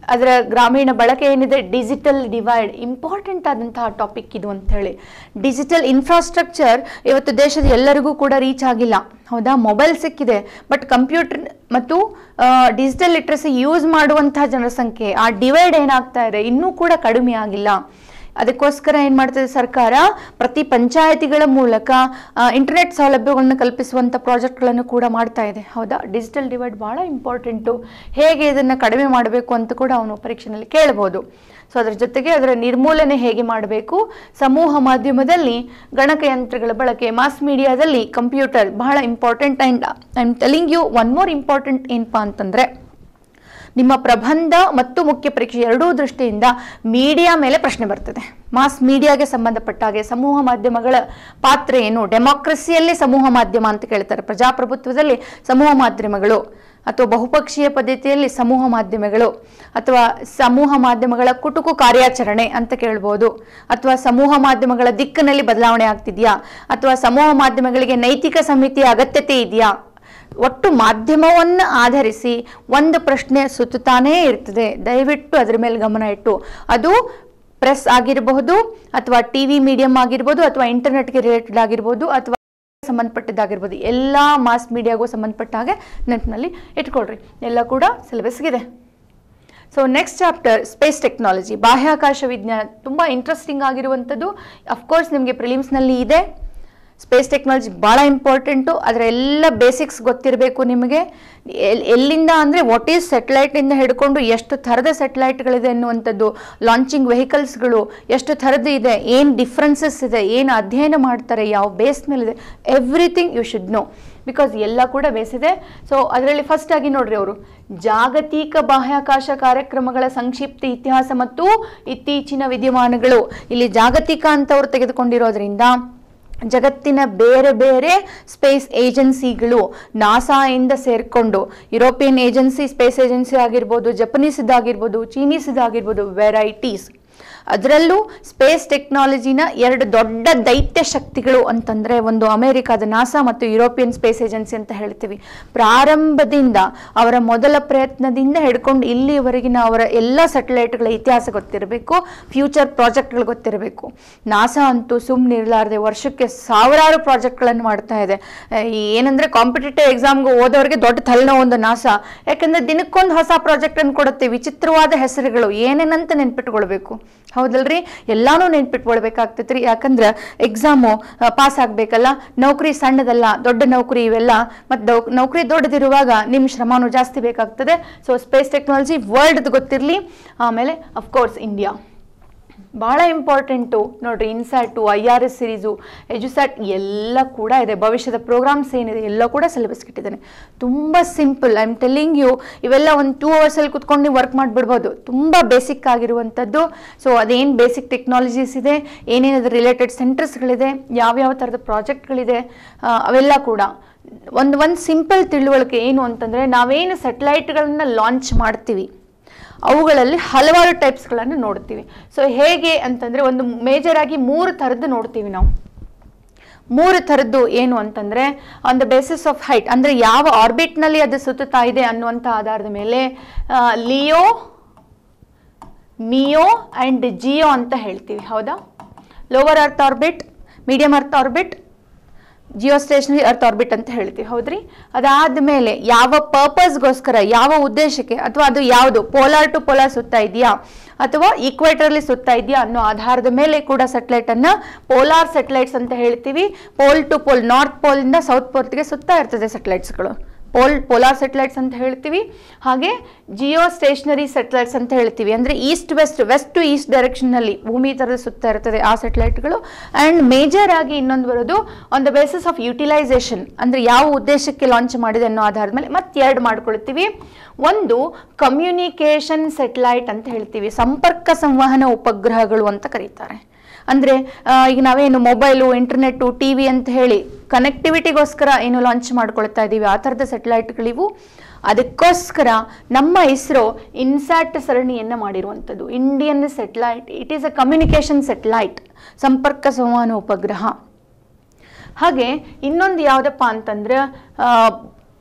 ಅದರ ಗ್ರಾಮೀಣ ಬಳಕೆ ಏನಿದೆ ಡಿಜಿಟಲ್ ಡಿವೈಡ್ ಇಂಪಾರ್ಟೆಂಟ್ ಆದಂತಹ ಟಾಪಿಕ್ ಇದು ಅಂತ ಹೇಳಿ ಡಿಜಿಟಲ್ ಇನ್ಫ್ರಾಸ್ಟ್ರಕ್ಚರ್ ಇವತ್ತು ದೇಶದ ಎಲ್ಲರಿಗೂ ಕೂಡ ರೀಚ್ ಆಗಿಲ್ಲ ಹೌದಾ ಮೊಬೈಲ್ ಸಿಕ್ಕಿದೆ ಬಟ್ ಕಂಪ್ಯೂಟರ್ ಮತ್ತು ಡಿಜಿಟಲ್ ಲಿಟ್ರಸಿ ಯೂಸ್ ಮಾಡುವಂತಹ ಜನರ ಸಂಖ್ಯೆ ಆ ಡಿವೈಡ್ ಏನಾಗ್ತಾ ಇದೆ ಇನ್ನೂ ಕೂಡ ಕಡಿಮೆ ಆಗಿಲ್ಲ ಅದಕ್ಕೋಸ್ಕರ ಏನು ಮಾಡ್ತದೆ ಸರ್ಕಾರ ಪ್ರತಿ ಪಂಚಾಯತಿಗಳ ಮೂಲಕ ಇಂಟರ್ನೆಟ್ ಸೌಲಭ್ಯಗಳನ್ನು ಕಲ್ಪಿಸುವಂಥ ಪ್ರಾಜೆಕ್ಟ್ಗಳನ್ನು ಕೂಡ ಮಾಡ್ತಾ ಇದೆ ಹೌದಾ ಡಿಜಿಟಲ್ ಡಿವೈಡ್ ಭಾಳ ಇಂಪಾರ್ಟೆಂಟು ಹೇಗೆ ಇದನ್ನು ಕಡಿಮೆ ಮಾಡಬೇಕು ಅಂತ ಕೂಡ ಅವನು ಪರೀಕ್ಷೆನಲ್ಲಿ ಕೇಳ್ಬೋದು ಸೊ ಅದರ ಜೊತೆಗೆ ಅದರ ನಿರ್ಮೂಲನೆ ಹೇಗೆ ಮಾಡಬೇಕು ಸಮೂಹ ಮಾಧ್ಯಮದಲ್ಲಿ ಗಣಕಯಂತ್ರಗಳ ಬಳಕೆ ಮಾಸ್ ಮೀಡಿಯಾದಲ್ಲಿ ಕಂಪ್ಯೂಟರ್ ಬಹಳ important and I am telling you one more important ಏನಪ್ಪಾ ಅಂತಂದರೆ ನಿಮ್ಮ ಪ್ರಬಂಧ ಮತ್ತು ಮುಖ್ಯ ಪರೀಕ್ಷೆ ಎರಡೂ ದೃಷ್ಟಿಯಿಂದ ಮೀಡಿಯಾ ಮೇಲೆ ಪ್ರಶ್ನೆ ಬರ್ತದೆ ಮಾಸ್ ಮೀಡಿಯಾಗೆ ಸಂಬಂಧಪಟ್ಟ ಹಾಗೆ ಸಮೂಹ ಮಾಧ್ಯಮಗಳ ಪಾತ್ರ ಏನು ಡೆಮಾಕ್ರಸಿಯಲ್ಲಿ ಸಮೂಹ ಮಾಧ್ಯಮ ಅಂತ ಕೇಳ್ತಾರೆ ಪ್ರಜಾಪ್ರಭುತ್ವದಲ್ಲಿ ಸಮೂಹ ಮಾಧ್ಯಮಗಳು ಅಥವಾ ಬಹುಪಕ್ಷೀಯ ಪದ್ಧತಿಯಲ್ಲಿ ಸಮೂಹ ಮಾಧ್ಯಮಗಳು ಅಥವಾ ಸಮೂಹ ಮಾಧ್ಯಮಗಳ ಕುಟುಕು ಕಾರ್ಯಾಚರಣೆ ಅಂತ ಕೇಳ್ಬೋದು ಅಥವಾ ಸಮೂಹ ಮಾಧ್ಯಮಗಳ ದಿಕ್ಕಿನಲ್ಲಿ ಬದಲಾವಣೆ ಆಗ್ತಿದೆಯಾ ಅಥವಾ ಸಮೂಹ ಮಾಧ್ಯಮಗಳಿಗೆ ನೈತಿಕ ಸಮಿತಿಯ ಅಗತ್ಯತೆ ಇದೆಯಾ ಒಟ್ಟು ಮಾಧ್ಯಮವನ್ನು ಆಧರಿಸಿ ಒಂದು ಪ್ರಶ್ನೆ ಸುತ್ತುತ್ತಾನೇ ಇರ್ತದೆ ದಯವಿಟ್ಟು ಅದರ ಮೇಲೆ ಗಮನ ಇಟ್ಟು ಅದು ಪ್ರೆಸ್ ಆಗಿರಬಹುದು ಅಥವಾ ಟಿ ವಿ ಮೀಡಿಯಂ ಆಗಿರ್ಬೋದು ಅಥವಾ ಇಂಟರ್ನೆಟ್ಗೆ ರಿಲೇಟೆಡ್ ಆಗಿರ್ಬೋದು ಅಥವಾ ಸಂಬಂಧಪಟ್ಟಿದ್ದಾಗಿರ್ಬೋದು ಎಲ್ಲ ಮಾಸ್ ಮೀಡಿಯಾಗೂ ಸಂಬಂಧಪಟ್ಟ ಹಾಗೆ ನೆನಪಿನಲ್ಲಿ ಇಟ್ಕೊಳ್ರಿ ಎಲ್ಲ ಕೂಡ ಸಿಲೆಬಸ್ಗಿದೆ so next chapter space technology ಬಾಹ್ಯಾಕಾಶ ವಿಜ್ಞಾನ ತುಂಬ ಇಂಟ್ರೆಸ್ಟಿಂಗ್ ಆಗಿರುವಂಥದ್ದು ಅಫ್ಕೋರ್ಸ್ ನಿಮಗೆ ಪ್ರಿಲಿಮ್ಸ್ನಲ್ಲಿ ಇದೆ ಸ್ಪೇಸ್ ಟೆಕ್ನಾಲಜಿ ಭಾಳ ಇಂಪಾರ್ಟೆಂಟು ಅದರ ಎಲ್ಲ ಬೇಸಿಕ್ಸ್ ಗೊತ್ತಿರಬೇಕು ನಿಮಗೆ ಎಲ್- ಎಲ್ಲಿಂದ ಅಂದರೆ ವಾಟ್ ಈಸ್ ಸೆಟಲೈಟಿಂದ ಹಿಡ್ಕೊಂಡು ಎಷ್ಟು ಥರದ ಸೆಟಲೈಟ್ಗಳಿದೆ ಅನ್ನುವಂಥದ್ದು ಲಾಂಚಿಂಗ್ ವೆಹಿಕಲ್ಸ್ಗಳು ಎಷ್ಟು ಥರದ್ದು ಇದೆ ಏನು ಡಿಫ್ರೆನ್ಸಸ್ ಇದೆ ಏನು ಅಧ್ಯಯನ ಮಾಡ್ತಾರೆ ಯಾವ ಬೇಸ್ ಮೇಲಿದೆ everything you should know because ಎಲ್ಲ ಕೂಡ ಬೇಸಿದೆ ಸೊ ಅದರಲ್ಲಿ ಫಸ್ಟ್ ಆಗಿ ನೋಡ್ರಿ ಅವರು ಜಾಗತಿಕ ಬಾಹ್ಯಾಕಾಶ ಕಾರ್ಯಕ್ರಮಗಳ ಸಂಕ್ಷಿಪ್ತ ಇತಿಹಾಸ ಮತ್ತು ಇತ್ತೀಚಿನ ವಿದ್ಯಮಾನಗಳು ಇಲ್ಲಿ ಜಾಗತಿಕ ಅಂತ ಅವರು ತೆಗೆದುಕೊಂಡಿರೋದ್ರಿಂದ ಜಗತ್ತಿನ ಬೇರೆ ಬೇರೆ ಸ್ಪೇಸ್ ಏಜೆನ್ಸಿಗಳು ನಾಸಾಯಿಂದ ಸೇರಿಕೊಂಡು ಯುರೋಪಿಯನ್ ಏಜೆನ್ಸಿ ಸ್ಪೇಸ್ ಏಜೆನ್ಸಿ ಆಗಿರ್ಬೋದು ಜಪನೀಸ್ದಾಗಿರ್ಬೋದು ಚೀನೀಸ್ದಾಗಿರ್ಬೋದು ವೆರೈಟೀಸ್ ಅದರಲ್ಲೂ ಸ್ಪೇಸ್ ಟೆಕ್ನಾಲಜಿನ ಎರಡು ದೊಡ್ಡ ದೈತ್ಯ ಶಕ್ತಿಗಳು ಅಂತಂದರೆ ಒಂದು ಅಮೆರಿಕಾದ ನಾಸಾ ಮತ್ತು ಯುರೋಪಿಯನ್ ಸ್ಪೇಸ್ ಏಜೆನ್ಸಿ ಅಂತ ಹೇಳ್ತೀವಿ ಪ್ರಾರಂಭದಿಂದ ಅವರ ಮೊದಲ ಪ್ರಯತ್ನದಿಂದ ಹಿಡ್ಕೊಂಡು ಇಲ್ಲಿವರೆಗಿನ ಅವರ ಎಲ್ಲ ಸ್ಯಾಟಲೈಟ್ಗಳ ಇತಿಹಾಸ ಗೊತ್ತಿರಬೇಕು ಫ್ಯೂಚರ್ ಪ್ರಾಜೆಕ್ಟ್ಗಳು ಗೊತ್ತಿರಬೇಕು ನಾಸಾ ಅಂತೂ ಸುಮ್ಮನೆ ಇರಲಾರ್ದೆ ವರ್ಷಕ್ಕೆ ಸಾವಿರಾರು ಪ್ರಾಜೆಕ್ಟ್ಗಳನ್ನು ಮಾಡ್ತಾ ಇದೆ ಆ, ಈ ಏನಂದ್ರೆ ಕಾಂಪಿಟೇಟಿವ್ ಎಕ್ಸಾಮ್ಗೆ ಓದೋರಿಗೆ ದೊಡ್ಡ ತಲೆನೋವು ಒಂದು ನಾಸಾ ಯಾಕಂದ್ರೆ ದಿನಕ್ಕೊಂದು ಹೊಸ ಪ್ರಾಜೆಕ್ಟ್ ಅನ್ನು ಕೊಡುತ್ತೆ ವಿಚಿತ್ರವಾದ ಹೆಸರುಗಳು ಏನೇನಂತ ನೆನ್ಪಿಟ್ಕೊಳ್ಬೇಕು ಹೌದಲ್ರಿ ಎಲ್ಲಾನು ನೆನ್ಪಿಟ್ಕೊಳ್ಬೇಕಾಗ್ತೈತ್ರಿ ಯಾಕಂದ್ರೆ ಎಕ್ಸಾಮು ಪಾಸ್ ಆಗ್ಬೇಕಲ್ಲ ನೌಕರಿ ಸಣ್ಣದಲ್ಲ ದೊಡ್ಡ ನೌಕರಿ ಇವೆಲ್ಲ ಮತ್ತು ನೌಕರಿ ದೊಡ್ಡದಿರುವಾಗ ನಿಮ್ಮ ಶ್ರಮನೂ ಜಾಸ್ತಿ ಬೇಕಾಗ್ತದೆ ಸೊ ಸ್ಪೇಸ್ ಟೆಕ್ನಾಲಜಿ ವರ್ಲ್ಡ್ ಗೊತ್ತಿರಲಿ ಆಮೇಲೆ ಅಫ್ಕೋರ್ಸ್ ಇಂಡಿಯಾ ಭಾಳ ಇಂಪಾರ್ಟೆಂಟು ನೋಡ್ರಿ INSAT I R S series EDUSAT ಎಲ್ಲ ಕೂಡ ಇದೆ ಭವಿಷ್ಯದ ಪ್ರೋಗ್ರಾಮ್ಸ್ ಏನಿದೆ ಎಲ್ಲ ಕೂಡ ಸಿಲೆಬಸ್ ಇಟ್ಟಿದ್ದಾನೆ ತುಂಬ simple I am telling you ಇವೆಲ್ಲ ಒಂದು ಟೂ ಅವರ್ಸಲ್ಲಿ ಕುತ್ಕೊಂಡು ನೀವು ವರ್ಕ್ ಮಾಡಿಬಿಡ್ಬೋದು ತುಂಬ ಬೇಸಿಕ್ ಆಗಿರುವಂಥದ್ದು ಸೊ ಅದೇನು ಬೇಸಿಕ್ ಟೆಕ್ನಾಲಜೀಸ್ ಇದೆ ಏನೇನದು ರಿಲೇಟೆಡ್ ಸೆಂಟರ್ಸ್ಗಳಿದೆ ಯಾವ್ಯಾವ ಥರದ ಪ್ರಾಜೆಕ್ಟ್ಗಳಿದೆ ಆ, ಅವೆಲ್ಲ ಕೂಡ ಒಂದು ಒಂದು ಸಿಂಪಲ್ ತಿಳುವಳಿಕೆ ಏನು ಅಂತಂದರೆ ನಾವೇನು ಸೆಟಲೈಟ್ಗಳನ್ನ ಲಾಂಚ್ ಮಾಡ್ತೀವಿ ಅವುಗಳಲ್ಲಿ ಹಲವಾರು ಟೈಪ್ಸ್ಗಳನ್ನು ನೋಡ್ತೀವಿ ಸೊ ಹೇಗೆ ಅಂತಂದರೆ ಒಂದು ಮೇಜರ್ ಆಗಿ ಮೂರು ಥರದ್ದು ನೋಡ್ತೀವಿ ನಾವು ಮೂರು ಥರದ್ದು ಏನು ಅಂತಂದರೆ on the basis of height ಅಂದರೆ ಯಾವ ಆರ್ಬಿಟ್ನಲ್ಲಿ ಅದು ಸುತ್ತುತ್ತಾ ಇದೆ ಅನ್ನುವಂಥ ಆಧಾರದ ಮೇಲೆ ಲಿಯೋ ಮಿಯೋ ಆ್ಯಂಡ್ ಜಿಯೋ ಅಂತ ಹೇಳ್ತೀವಿ ಹೌದಾ lower earth orbit medium earth orbit geostationary earth orbit ಅಂತ ಹೇಳ್ತೀವಿ ಹೌದ್ರಿ ಅದಾದ್ಮೇಲೆ ಯಾವ ಪರ್ಪಸ್ಗೋಸ್ಕರ ಯಾವ ಉದ್ದೇಶಕ್ಕೆ ಅಥವಾ ಅದು ಯಾವುದು ಪೋಲಾರ್ ಟು ಪೋಲಾರ್ ಸುತ್ತಾ ಇದೆಯಾ ಅಥವಾ ಈಕ್ವೇಟರ್ಲಿ ಸುತ್ತಾ ಇದೆಯಾ ಅನ್ನೋ ಆಧಾರದ ಮೇಲೆ ಕೂಡ ಸೆಟಲೈಟ್ ಅನ್ನ ಪೋಲಾರ್ ಸೆಟಲೈಟ್ಸ್ ಅಂತ ಹೇಳ್ತೀವಿ ಪೋಲ್ ಟು ಪೋಲ್ ನಾರ್ತ್ ಪೋಲಿಂದ ಸೌತ್ ಪೋಲ್ಗೆ ಸುತ್ತಾ ಇರ್ತದೆ ಸೆಟಲೈಟ್ಸ್ಗಳು ಪೋಲ್ ಪೋಲಾರ್ ಸೆಟಲೈಟ್ಸ್ ಅಂತ ಹೇಳ್ತೀವಿ ಹಾಗೆ ಜಿಯೋ ಸ್ಟೇಷನರಿ ಸೆಟಲೈಟ್ಸ್ ಅಂತ ಹೇಳ್ತೀವಿ ಅಂದರೆ east west west to east ಡೈರೆಕ್ಷನ್ನಲ್ಲಿ ಭೂಮಿ ಥರದ ಸುತ್ತ ಇರ್ತದೆ ಆ ಸೆಟಲೈಟ್ಗಳು ಆ್ಯಂಡ್ ಮೇಜರ್ ಆಗಿ ಇನ್ನೊಂದು ಬರೋದು on the basis of utilisation ಅಂದರೆ ಯಾವ ಉದ್ದೇಶಕ್ಕೆ ಲಾಂಚ್ ಮಾಡಿದೆ ಅನ್ನೋ ಆಧಾರದ ಮೇಲೆ ಮತ್ತೆ ಎರಡು ಮಾಡ್ಕೊಳ್ತೀವಿ ಒಂದು ಕಮ್ಯುನಿಕೇಷನ್ ಸೆಟಲೈಟ್ ಅಂತ ಹೇಳ್ತೀವಿ ಸಂಪರ್ಕ ಸಂವಹನ ಉಪಗ್ರಹಗಳು ಅಂತ ಕರೀತಾರೆ ಅಂದರೆ ಈಗ ನಾವೇನು ಮೊಬೈಲು ಇಂಟರ್ನೆಟ್ಟು ಟಿ ವಿ ಅಂತ ಹೇಳಿ ಕನೆಕ್ಟಿವಿಟಿಗೋಸ್ಕರ ಏನು ಲಾಂಚ್ ಮಾಡ್ಕೊಳ್ತಾ ಇದ್ದೀವಿ ಆ ಥರದ ಸೆಟಲೈಟ್ಗಳಿವು ಅದಕ್ಕೋಸ್ಕರ ನಮ್ಮ ಇಸ್ರೋ ಇನ್ಸ್ಯಾಟ್ ಸರಣಿಯನ್ನು ಮಾಡಿರುವಂಥದ್ದು Indian satellite it is a communication satellite ಸಂಪರ್ಕ ಸಂವಹನ ಉಪಗ್ರಹ ಹಾಗೆ ಇನ್ನೊಂದು ಯಾವುದಪ್ಪ ಅಂತಂದ್ರೆ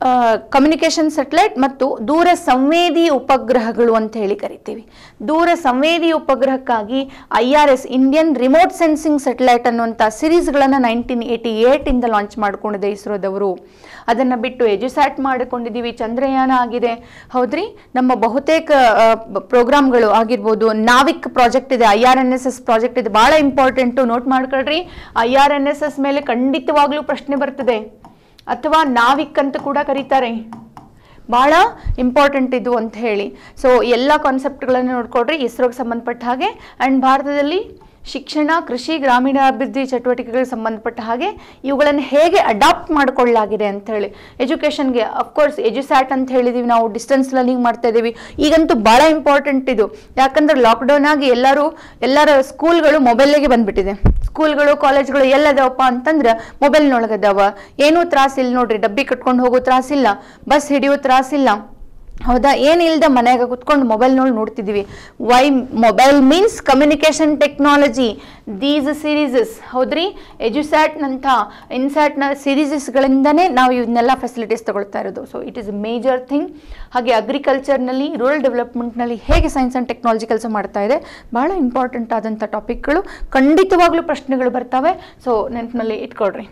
ಕಮ್ಯುನಿಕೇಶನ್ ಸೆಟಲೈಟ್ ಮತ್ತು ದೂರ ಸಂವೇದಿ ಉಪಗ್ರಹಗಳು ಅಂತ ಹೇಳಿ ಕರಿತೀವಿ ದೂರ ಸಂವೇದಿ ಉಪಗ್ರಹಕ್ಕಾಗಿ I R S Indian remote sensing satellite ಅನ್ನುವಂಥ ಸಿರೀಸ್ಗಳನ್ನು ನೈನ್ಟೀನ್ ಏಯ್ಟಿ ಏಯ್ಟಿಂದ ಲಾಂಚ್ ಮಾಡಿಕೊಂಡಿದೆ ಇಸ್ರೋದವರು ಅದನ್ನು ಬಿಟ್ಟು ಎಜುಸ್ಯಾಟ್ ಮಾಡಿಕೊಂಡಿದ್ದೀವಿ ಚಂದ್ರಯಾನ ಆಗಿದೆ ಹೌದ್ರಿ ನಮ್ಮ ಬಹುತೇಕ ಪ್ರೋಗ್ರಾಮ್ಗಳು ಆಗಿರ್ಬೋದು ನಾವಿಕ್ ಪ್ರಾಜೆಕ್ಟ್ ಇದೆ I R N S S project ಇದೆ ಭಾಳ ಇಂಪಾರ್ಟೆಂಟು ನೋಟ್ ಮಾಡ್ಕೊಳ್ರಿ I R N S S ಮೇಲೆ ಖಂಡಿತವಾಗ್ಲೂ ಪ್ರಶ್ನೆ ಬರ್ತದೆ ಅಥವಾ ನಾವಿಕ್ ಅಂತ ಕೂಡ ಕರೀತಾರೆ ಭಾಳ ಇಂಪಾರ್ಟೆಂಟ್ ಇದು ಅಂತ ಹೇಳಿ ಸೊ ಎಲ್ಲ ಕಾನ್ಸೆಪ್ಟ್ಗಳನ್ನು ನೋಡ್ಕೊಡ್ರಿ ಇಸ್ರೋಗೆ ಸಂಬಂಧಪಟ್ಟ ಹಾಗೆ ಆ್ಯಂಡ್ ಭಾರತದಲ್ಲಿ ಶಿಕ್ಷಣ ಕೃಷಿ ಗ್ರಾಮೀಣಾಭಿವೃದ್ಧಿ ಚಟುವಟಿಕೆಗಳಿಗೆ ಸಂಬಂಧಪಟ್ಟ ಹಾಗೆ ಇವುಗಳನ್ನು ಹೇಗೆ ಅಡಾಪ್ಟ್ ಮಾಡಿಕೊಳ್ಳಲಾಗಿದೆ ಅಂತ ಹೇಳಿ ಎಜುಕೇಷನ್ಗೆ ಅಫ್ಕೋರ್ಸ್ ಎಜುಸ್ಯಾಟ್ ಅಂತ ಹೇಳಿದೀವಿ ನಾವು ಡಿಸ್ಟೆನ್ಸ್ ಲರ್ನಿಂಗ್ ಮಾಡ್ತಾ ಇದ್ದೀವಿ ಈಗಂತೂ ಭಾಳ ಇಂಪಾರ್ಟೆಂಟ್ ಇದು ಯಾಕಂದ್ರೆ ಲಾಕ್ಡೌನ್ ಆಗಿ ಎಲ್ಲರೂ ಎಲ್ಲರ ಸ್ಕೂಲ್ಗಳು ಮೊಬೈಲಿಗೆ ಬಂದ್ಬಿಟ್ಟಿದೆ ಸ್ಕೂಲ್ಗಳು ಕಾಲೇಜ್ಗಳು ಎಲ್ಲದವಪ್ಪ ಅಂತಂದ್ರೆ ಮೊಬೈಲ್ನೊಳಗದಾವ ಏನೂ ತ್ರಾಸಿಲ್ಲ ನೋಡ್ರಿ ಡಬ್ಬಿ ಕಟ್ಕೊಂಡು ಹೋಗೋ ತ್ರಾಸಿಲ್ಲ ಬಸ್ ಹಿಡಿಯೋ ತ್ರಾಸಿಲ್ಲ ಹೌದಾ ಏನಿಲ್ದ ಮನ್ಯಾಗ ಕುತ್ಕೊಂಡು ಮೊಬೈಲ್ನೊಳಗೆ ನೋಡ್ತಿದ್ದೀವಿ why mobile means communication technology these serieses ಹೌದ್ರಿ ಎಜುಸ್ಯಾಟ್ನಂಥ ಇನ್ಸ್ಯಾಟ್ನ ಸಿರೀಸಸ್ಗಳಿಂದನೇ ನಾವು ಇವನ್ನೆಲ್ಲ ಫೆಸಿಲಿಟೀಸ್ ತಗೊಳ್ತಾ ಇರೋದು so it is major thing ಹಾಗೆ ಅಗ್ರಿಕಲ್ಚರ್ನಲ್ಲಿ ರೂರಲ್ ಡೆವಲಪ್ಮೆಂಟ್ನಲ್ಲಿ ಹೇಗೆ ಸೈನ್ಸ್ ಆ್ಯಂಡ್ ಟೆಕ್ನಾಲಜಿ ಕೆಲಸ ಮಾಡ್ತಾ ಇದೆ ಭಾಳ ಇಂಪಾರ್ಟೆಂಟ್ ಆದಂಥ ಟಾಪಿಕ್ಗಳು ಖಂಡಿತವಾಗ್ಲೂ ಪ್ರಶ್ನೆಗಳು ಬರ್ತವೆ ಸೊ ನೆನಪಿನಲ್ಲಿ ಇಟ್ಕೊಳ್ರಿ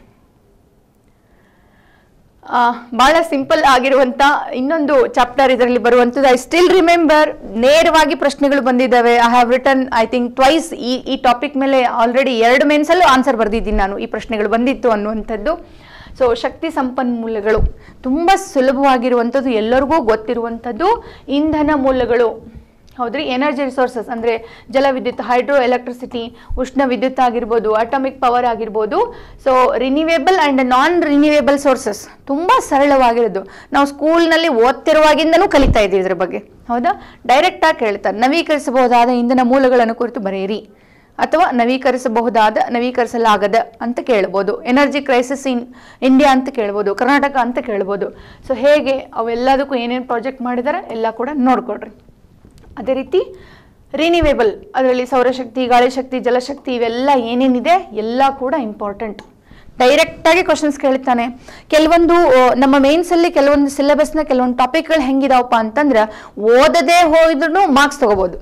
ಭಾಳ ಸಿಂಪಲ್ ಆಗಿರುವಂಥ ಇನ್ನೊಂದು ಚಾಪ್ಟರ್ ಇದರಲ್ಲಿ ಬರುವಂಥದ್ದು ಐ ಸ್ಟಿಲ್ ರಿಮೆಂಬರ್ ನೇರವಾಗಿ ಪ್ರಶ್ನೆಗಳು ಬಂದಿದ್ದಾವೆ I have return I think twice ಈ ಈ ಟಾಪಿಕ್ ಮೇಲೆ ಆಲ್ರೆಡಿ ಎರಡು ಮೇನ್ಸಲ್ಲೂ ಆನ್ಸರ್ ಬರೆದಿದ್ದೀನಿ ನಾನು ಈ ಪ್ರಶ್ನೆಗಳು ಬಂದಿತ್ತು ಅನ್ನುವಂಥದ್ದು ಸೊ ಶಕ್ತಿ ಸಂಪನ್ಮೂಲಗಳು ತುಂಬ ಸುಲಭವಾಗಿರುವಂಥದ್ದು ಎಲ್ಲರಿಗೂ ಗೊತ್ತಿರುವಂಥದ್ದು ಇಂಧನ ಮೂಲಗಳು ಹೌದ್ರಿ ಎನರ್ಜಿ ರಿಸೋರ್ಸಸ್ ಅಂದರೆ ಜಲವಿದ್ಯುತ್ ಹೈಡ್ರೋ ಎಲೆಕ್ಟ್ರಿಸಿಟಿ ಉಷ್ಣ ವಿದ್ಯುತ್ ಆಗಿರ್ಬೋದು ಅಟಾಮಿಕ್ ಪವರ್ ಆಗಿರ್ಬೋದು so renewable and non renewable sources ತುಂಬ ಸರಳವಾಗಿರೋದು ನಾವು ಸ್ಕೂಲ್ನಲ್ಲಿ ಓದ್ತಿರುವಾಗಿಂದನೂ ಕಲಿತಾ ಇದ್ದೀವಿ ಇದ್ರ ಬಗ್ಗೆ ಹೌದಾ ಡೈರೆಕ್ಟಾಗಿ ಕೇಳ್ತಾರೆ ನವೀಕರಿಸಬಹುದಾದ ಇಂಧನ ಮೂಲಗಳನ್ನು ಕುರಿತು ಬರೆಯಿರಿ ಅಥವಾ ನವೀಕರಿಸಬಹುದಾದ ನವೀಕರಿಸಲಾಗದ ಅಂತ ಕೇಳ್ಬೋದು ಎನರ್ಜಿ ಕ್ರೈಸಿಸ್ ಇನ್ ಇಂಡಿಯಾ ಅಂತ ಕೇಳ್ಬೋದು ಕರ್ನಾಟಕ ಅಂತ ಕೇಳ್ಬೋದು ಸೊ ಹೇಗೆ ಅವೆಲ್ಲದಕ್ಕೂ ಏನೇನು ಪ್ರಾಜೆಕ್ಟ್ ಮಾಡಿದ್ದಾರೆ ಎಲ್ಲ ಕೂಡ ನೋಡ್ಕೊಡ್ರಿ ಅದೇ ರೀತಿ ರಿನ್ಯೂವೇಬಲ್ ಅದರಲ್ಲಿ ಸೌರಶಕ್ತಿ ಗಾಳಿ ಶಕ್ತಿ ಜಲಶಕ್ತಿ ಇವೆಲ್ಲ ಏನೇನಿದೆ ಎಲ್ಲ ಕೂಡ ಇಂಪಾರ್ಟೆಂಟ್ ಡೈರೆಕ್ಟಾಗಿ ಕ್ವಶನ್ಸ್ ಕೇಳ್ತಾನೆ ಕೆಲವೊಂದು ಆ, ನಮ್ಮ ಮೇನ್ಸಲ್ಲಿ ಕೆಲವೊಂದು ಸಿಲೆಬಸ್ನ ಕೆಲವೊಂದು ಟಾಪಿಕ್ಗಳು ಹೆಂಗಿದಾವಪ್ಪ ಅಂತಂದ್ರೆ ಓದದೇ ಹೋದ್ರೂ ಮಾರ್ಕ್ಸ್ ತಗೋಬೋದು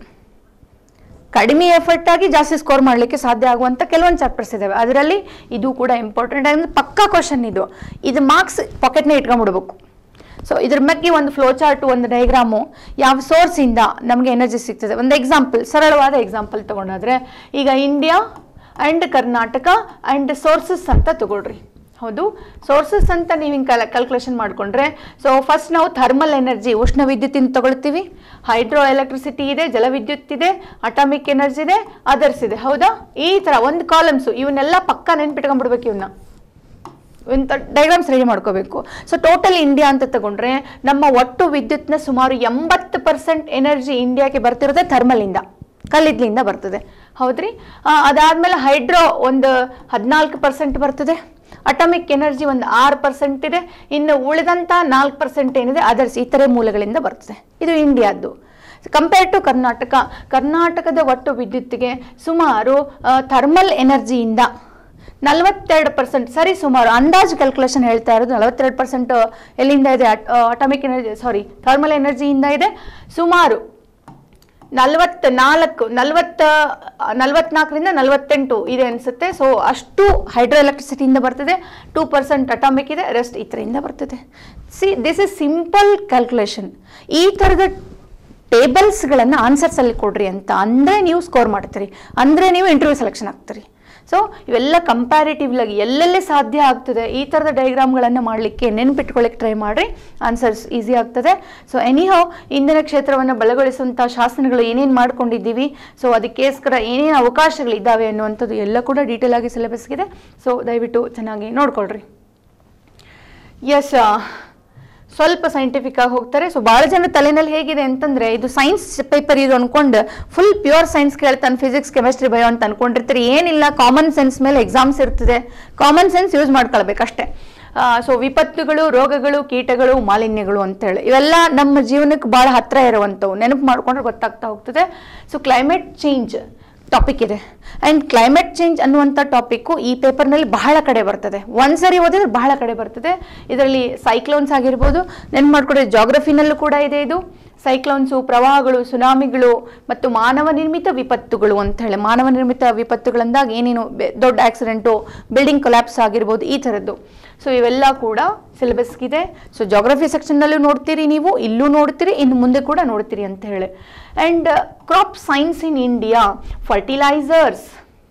ಕಡಿಮೆ ಎಫರ್ಟ್ ಆಗಿ ಜಾಸ್ತಿ ಸ್ಕೋರ್ ಮಾಡಲಿಕ್ಕೆ ಸಾಧ್ಯ ಆಗುವಂಥ ಕೆಲವೊಂದು ಚಾಪ್ಟರ್ಸ್ ಇದಾವೆ ಅದರಲ್ಲಿ ಇದು ಕೂಡ ಇಂಪಾರ್ಟೆಂಟ್ ಅಂದ್ರೆ ಪಕ್ಕಾ ಕ್ವಶನ್ ಇದು ಇದು ಮಾರ್ಕ್ಸ್ ಪಾಕೆಟ್ನ ಇಟ್ಕೊಂಡ್ಬಿಡ್ಬೇಕು ಸೊ ಇದ್ರ ಬಗ್ಗೆ ಒಂದು ಫ್ಲೋ ಚಾರ್ಟ್ ಒಂದು ಡಯಾಗ್ರಾಮು ಯಾವ ಸೋರ್ಸಿಂದ ನಮಗೆ ಎನರ್ಜಿ ಸಿಗ್ತದೆ ಒಂದು ಎಕ್ಸಾಂಪಲ್ ಸರಳವಾದ ಎಕ್ಸಾಂಪಲ್ ತಗೊಂಡಾದ್ರೆ ಈಗ India and Karnataka and sources ಅಂತ ತಗೊಳ್ರಿ ಹೌದು ಸೋರ್ಸಸ್ ಅಂತ ನೀವು ಹಿಂಗೆ ಕಲ್ ಕಲ್ಕುಲೇಷನ್ ಮಾಡಿಕೊಂಡ್ರೆ ಸೊ ಫಸ್ಟ್ ನಾವು ಥರ್ಮಲ್ ಎನರ್ಜಿ ಉಷ್ಣ ವಿದ್ಯುತ್ತಿನ ತಗೊಳ್ತೀವಿ ಹೈಡ್ರೋ ಎಲೆಕ್ಟ್ರಿಸಿಟಿ ಇದೆ ಜಲವಿದ್ಯುತ್ ಇದೆ ಅಟಾಮಿಕ್ ಎನರ್ಜಿ ಇದೆ ಅದರ್ಸ್ ಇದೆ ಹೌದಾ ಈ ಥರ ಒಂದು ಕಾಲಮ್ಸು ಇವನ್ನೆಲ್ಲ ಪಕ್ಕ ನೆನ್ಪಿಟ್ಕೊಂಡ್ಬಿಡ್ಬೇಕು ಇವನ್ನ ಇಂಥ ಡಯಾಗ್ರಾಮ್ಸ್ ರೆಡಿ ಮಾಡ್ಕೋಬೇಕು ಸೊ ಟೋಟಲ್ ಇಂಡಿಯಾ ಅಂತ ತಗೊಂಡ್ರೆ ನಮ್ಮ ಒಟ್ಟು ವಿದ್ಯುತ್ನ ಸುಮಾರು ಎಂಬತ್ತು ಪರ್ಸೆಂಟ್ ಎನರ್ಜಿ ಇಂಡಿಯಾಗೆ ಬರ್ತಿರೋದೇ ಥರ್ಮಲಿಂದ ಕಲ್ಲಿದ್ಲಿಂದ ಬರ್ತದೆ ಹೌದ್ರಿ ಆ, ಅದಾದ್ಮೇಲೆ ಹೈಡ್ರೋ ಒಂದು ಹದಿನಾಲ್ಕು ಪರ್ಸೆಂಟ್ ಬರ್ತದೆ ಅಟಾಮಿಕ್ ಎನರ್ಜಿ ಒಂದು ಆರು ಪರ್ಸೆಂಟ್ ಇದೆ ಇನ್ನು ಉಳಿದಂಥ ನಾಲ್ಕು ಪರ್ಸೆಂಟ್ ಏನಿದೆ ಅದರ್ಸ್ ಇತರೆ ಮೂಲಗಳಿಂದ ಬರ್ತದೆ ಇದು ಇಂಡಿಯಾದ್ದು ಕಂಪೇರ್ ಟು ಕರ್ನಾಟಕ ಕರ್ನಾಟಕದ ಒಟ್ಟು ವಿದ್ಯುತ್ತಿಗೆ ಸುಮಾರು ಥರ್ಮಲ್ ಎನರ್ಜಿಯಿಂದ ನಲವತ್ತೆರಡು ಪರ್ಸೆಂಟ್ ಸರಿ ಸುಮಾರು ಅಂದಾಜು ಕ್ಯಾಲ್ಕುಲೇಷನ್ ಹೇಳ್ತಾ ಇರೋದು ನಲವತ್ತೆರಡು ಪರ್ಸೆಂಟ್ ಎಲ್ಲಿಂದ ಇದೆ ಅಟಾಮಿಕ್ ಎನರ್ಜಿ ಸಾರಿ ಥರ್ಮಲ್ ಎನರ್ಜಿಯಿಂದ ಇದೆ ಸುಮಾರು ನಲವತ್ತ ನಾಲ್ಕು ನಲವತ್ತ ನಲವತ್ನಾಲ್ಕರಿಂದ ನಲವತ್ತೆಂಟು ಇದೆ ಅನಿಸುತ್ತೆ ಸೊ ಅಷ್ಟು ಹೈಡ್ರೋ ಎಲೆಕ್ಟ್ರಿಸಿಟಿಯಿಂದ ಬರ್ತದೆ ಟೂ ಪರ್ಸೆಂಟ್ ಅಟಾಮಿಕ್ ಇದೆ ರೆಸ್ಟ್ ಈ ಥರದಿಂದ ಬರ್ತದೆ see this is simple calculation ಈ ಥರದ ಟೇಬಲ್ಸ್ಗಳನ್ನು ಆನ್ಸರ್ಸಲ್ಲಿ ಕೊಡ್ರಿ ಅಂತ ಅಂದರೆ ನೀವು ಸ್ಕೋರ್ ಮಾಡ್ತೀರಿ ಅಂದರೆ ನೀವು ಇಂಟರ್ವ್ಯೂ ಸೆಲೆಕ್ಷನ್ ಆಗ್ತೀರಿ ಸೊ ಇವೆಲ್ಲ ಕಂಪ್ಯಾರಿಟಿವ್ಲಾಗಿ ಎಲ್ಲೆಲ್ಲಿ ಸಾಧ್ಯ ಆಗ್ತದೆ ಈ ಥರದ ಡಯಾಗ್ರಾಮ್ಗಳನ್ನು ಮಾಡಲಿಕ್ಕೆ ನೆನ್ಪಿಟ್ಕೊಳ್ಳಿಕ್ಕೆ ಟ್ರೈ ಮಾಡಿರಿ ಆನ್ಸರ್ಸ್ ಈಸಿ ಆಗ್ತದೆ ಸೊ ಎನಿಹೌ ಇಂಧನ ಕ್ಷೇತ್ರವನ್ನು ಬಲಗೊಳಿಸುವಂಥ ಶಾಸನಗಳು ಏನೇನು ಮಾಡ್ಕೊಂಡಿದ್ದೀವಿ ಸೊ ಅದಕ್ಕೋಸ್ಕರ ಏನೇನು ಅವಕಾಶಗಳಿದ್ದಾವೆ ಅನ್ನುವಂಥದ್ದು ಎಲ್ಲ ಕೂಡ ಡೀಟೇಲ್ ಆಗಿ ಸಿಲೆಬಸ್ಗಿದೆ ಸೊ ದಯವಿಟ್ಟು ಚೆನ್ನಾಗಿ ನೋಡ್ಕೊಳ್ರಿ ಎಸ್ ಸ್ವಲ್ಪ ಸೈಂಟಿಫಿಕ್ ಆಗಿ ಹೋಗ್ತಾರೆ ಸೊ ಭಾಳ ಜನ ತಲೆನಲ್ಲಿ ಹೇಗಿದೆ ಅಂತಂದ್ರೆ ಇದು ಸೈನ್ಸ್ ಪೇಪರ್ ಇದು ಅನ್ಕೊಂಡು ಫುಲ್ ಪ್ಯೂರ್ ಸೈನ್ಸ್ ಕೇಳ್ತಾನೆ ಫಿಸಿಕ್ಸ್ ಕೆಮಿಸ್ಟ್ರಿ ಬಯೋ ಅಂತ ಅನ್ಕೊಂಡಿರ್ತೀರಿ ಏನಿಲ್ಲ ಕಾಮನ್ ಸೆನ್ಸ್ ಮೇಲೆ ಎಕ್ಸಾಮ್ಸ್ ಇರ್ತದೆ ಕಾಮನ್ ಸೆನ್ಸ್ ಯೂಸ್ ಮಾಡ್ಕೊಳ್ಬೇಕಷ್ಟೇ ಸೊ ವಿಪತ್ತುಗಳು ರೋಗಗಳು ಕೀಟಗಳು ಮಾಲಿನ್ಯಗಳು ಅಂತೇಳಿ ಇವೆಲ್ಲ ನಮ್ಮ ಜೀವನಕ್ಕೆ ಭಾಳ ಹತ್ರ ಇರುವಂಥವು ನೆನಪು ಮಾಡ್ಕೊಂಡ್ರೆ ಗೊತ್ತಾಗ್ತಾ ಹೋಗ್ತದೆ ಸೊ ಕ್ಲೈಮೇಟ್ ಚೇಂಜ್ ಟಾಪಿಕ್ ಇದೆ ಆ್ಯಂಡ್ ಕ್ಲೈಮೇಟ್ ಚೇಂಜ್ ಅನ್ನುವಂಥ ಟಾಪಿಕ್ಕು ಈ ಪೇಪರ್ನಲ್ಲಿ ಬಹಳ ಕಡೆ ಬರ್ತದೆ ಒಂದ್ಸರಿ ಓದಿದ್ರೆ ಬಹಳ ಕಡೆ ಬರ್ತದೆ ಇದರಲ್ಲಿ ಸೈಕ್ಲೋನ್ಸ್ ಆಗಿರ್ಬೋದು ನೆನ್ಪು ಮಾಡ್ಕೊಡ್ರಿ ಜಾಗ್ರಫಿನಲ್ಲೂ ಕೂಡ ಇದೆ ಇದು ಸೈಕ್ಲೋನ್ಸು ಪ್ರವಾಹಗಳು ಸುನಾಮಿಗಳು ಮತ್ತು ಮಾನವ ನಿರ್ಮಿತ ವಿಪತ್ತುಗಳು ಅಂತ ಹೇಳಿ ಮಾನವ ನಿರ್ಮಿತ ವಿಪತ್ತುಗಳಿಂದಾಗ ಏನೇನು ಬೆ- ದೊಡ್ಡ ಆಕ್ಸಿಡೆಂಟು ಬಿಲ್ಡಿಂಗ್ ಕೊಲ್ಯಾಪ್ಸ್ ಆಗಿರ್ಬೋದು ಈ ಥರದ್ದು ಸೊ ಇವೆಲ್ಲ ಕೂಡ ಸಿಲೆಬಸ್ಗಿದೆ ಸೊ ಜಾಗ್ರಫಿ ಸೆಕ್ಷನ್ನಲ್ಲೂ ನೋಡ್ತೀರಿ ನೀವು ಇಲ್ಲೂ ನೋಡ್ತೀರಿ ಇನ್ನು ಮುಂದೆ ಕೂಡ ನೋಡ್ತೀರಿ ಅಂತ ಹೇಳಿ and crop science in India fertilisers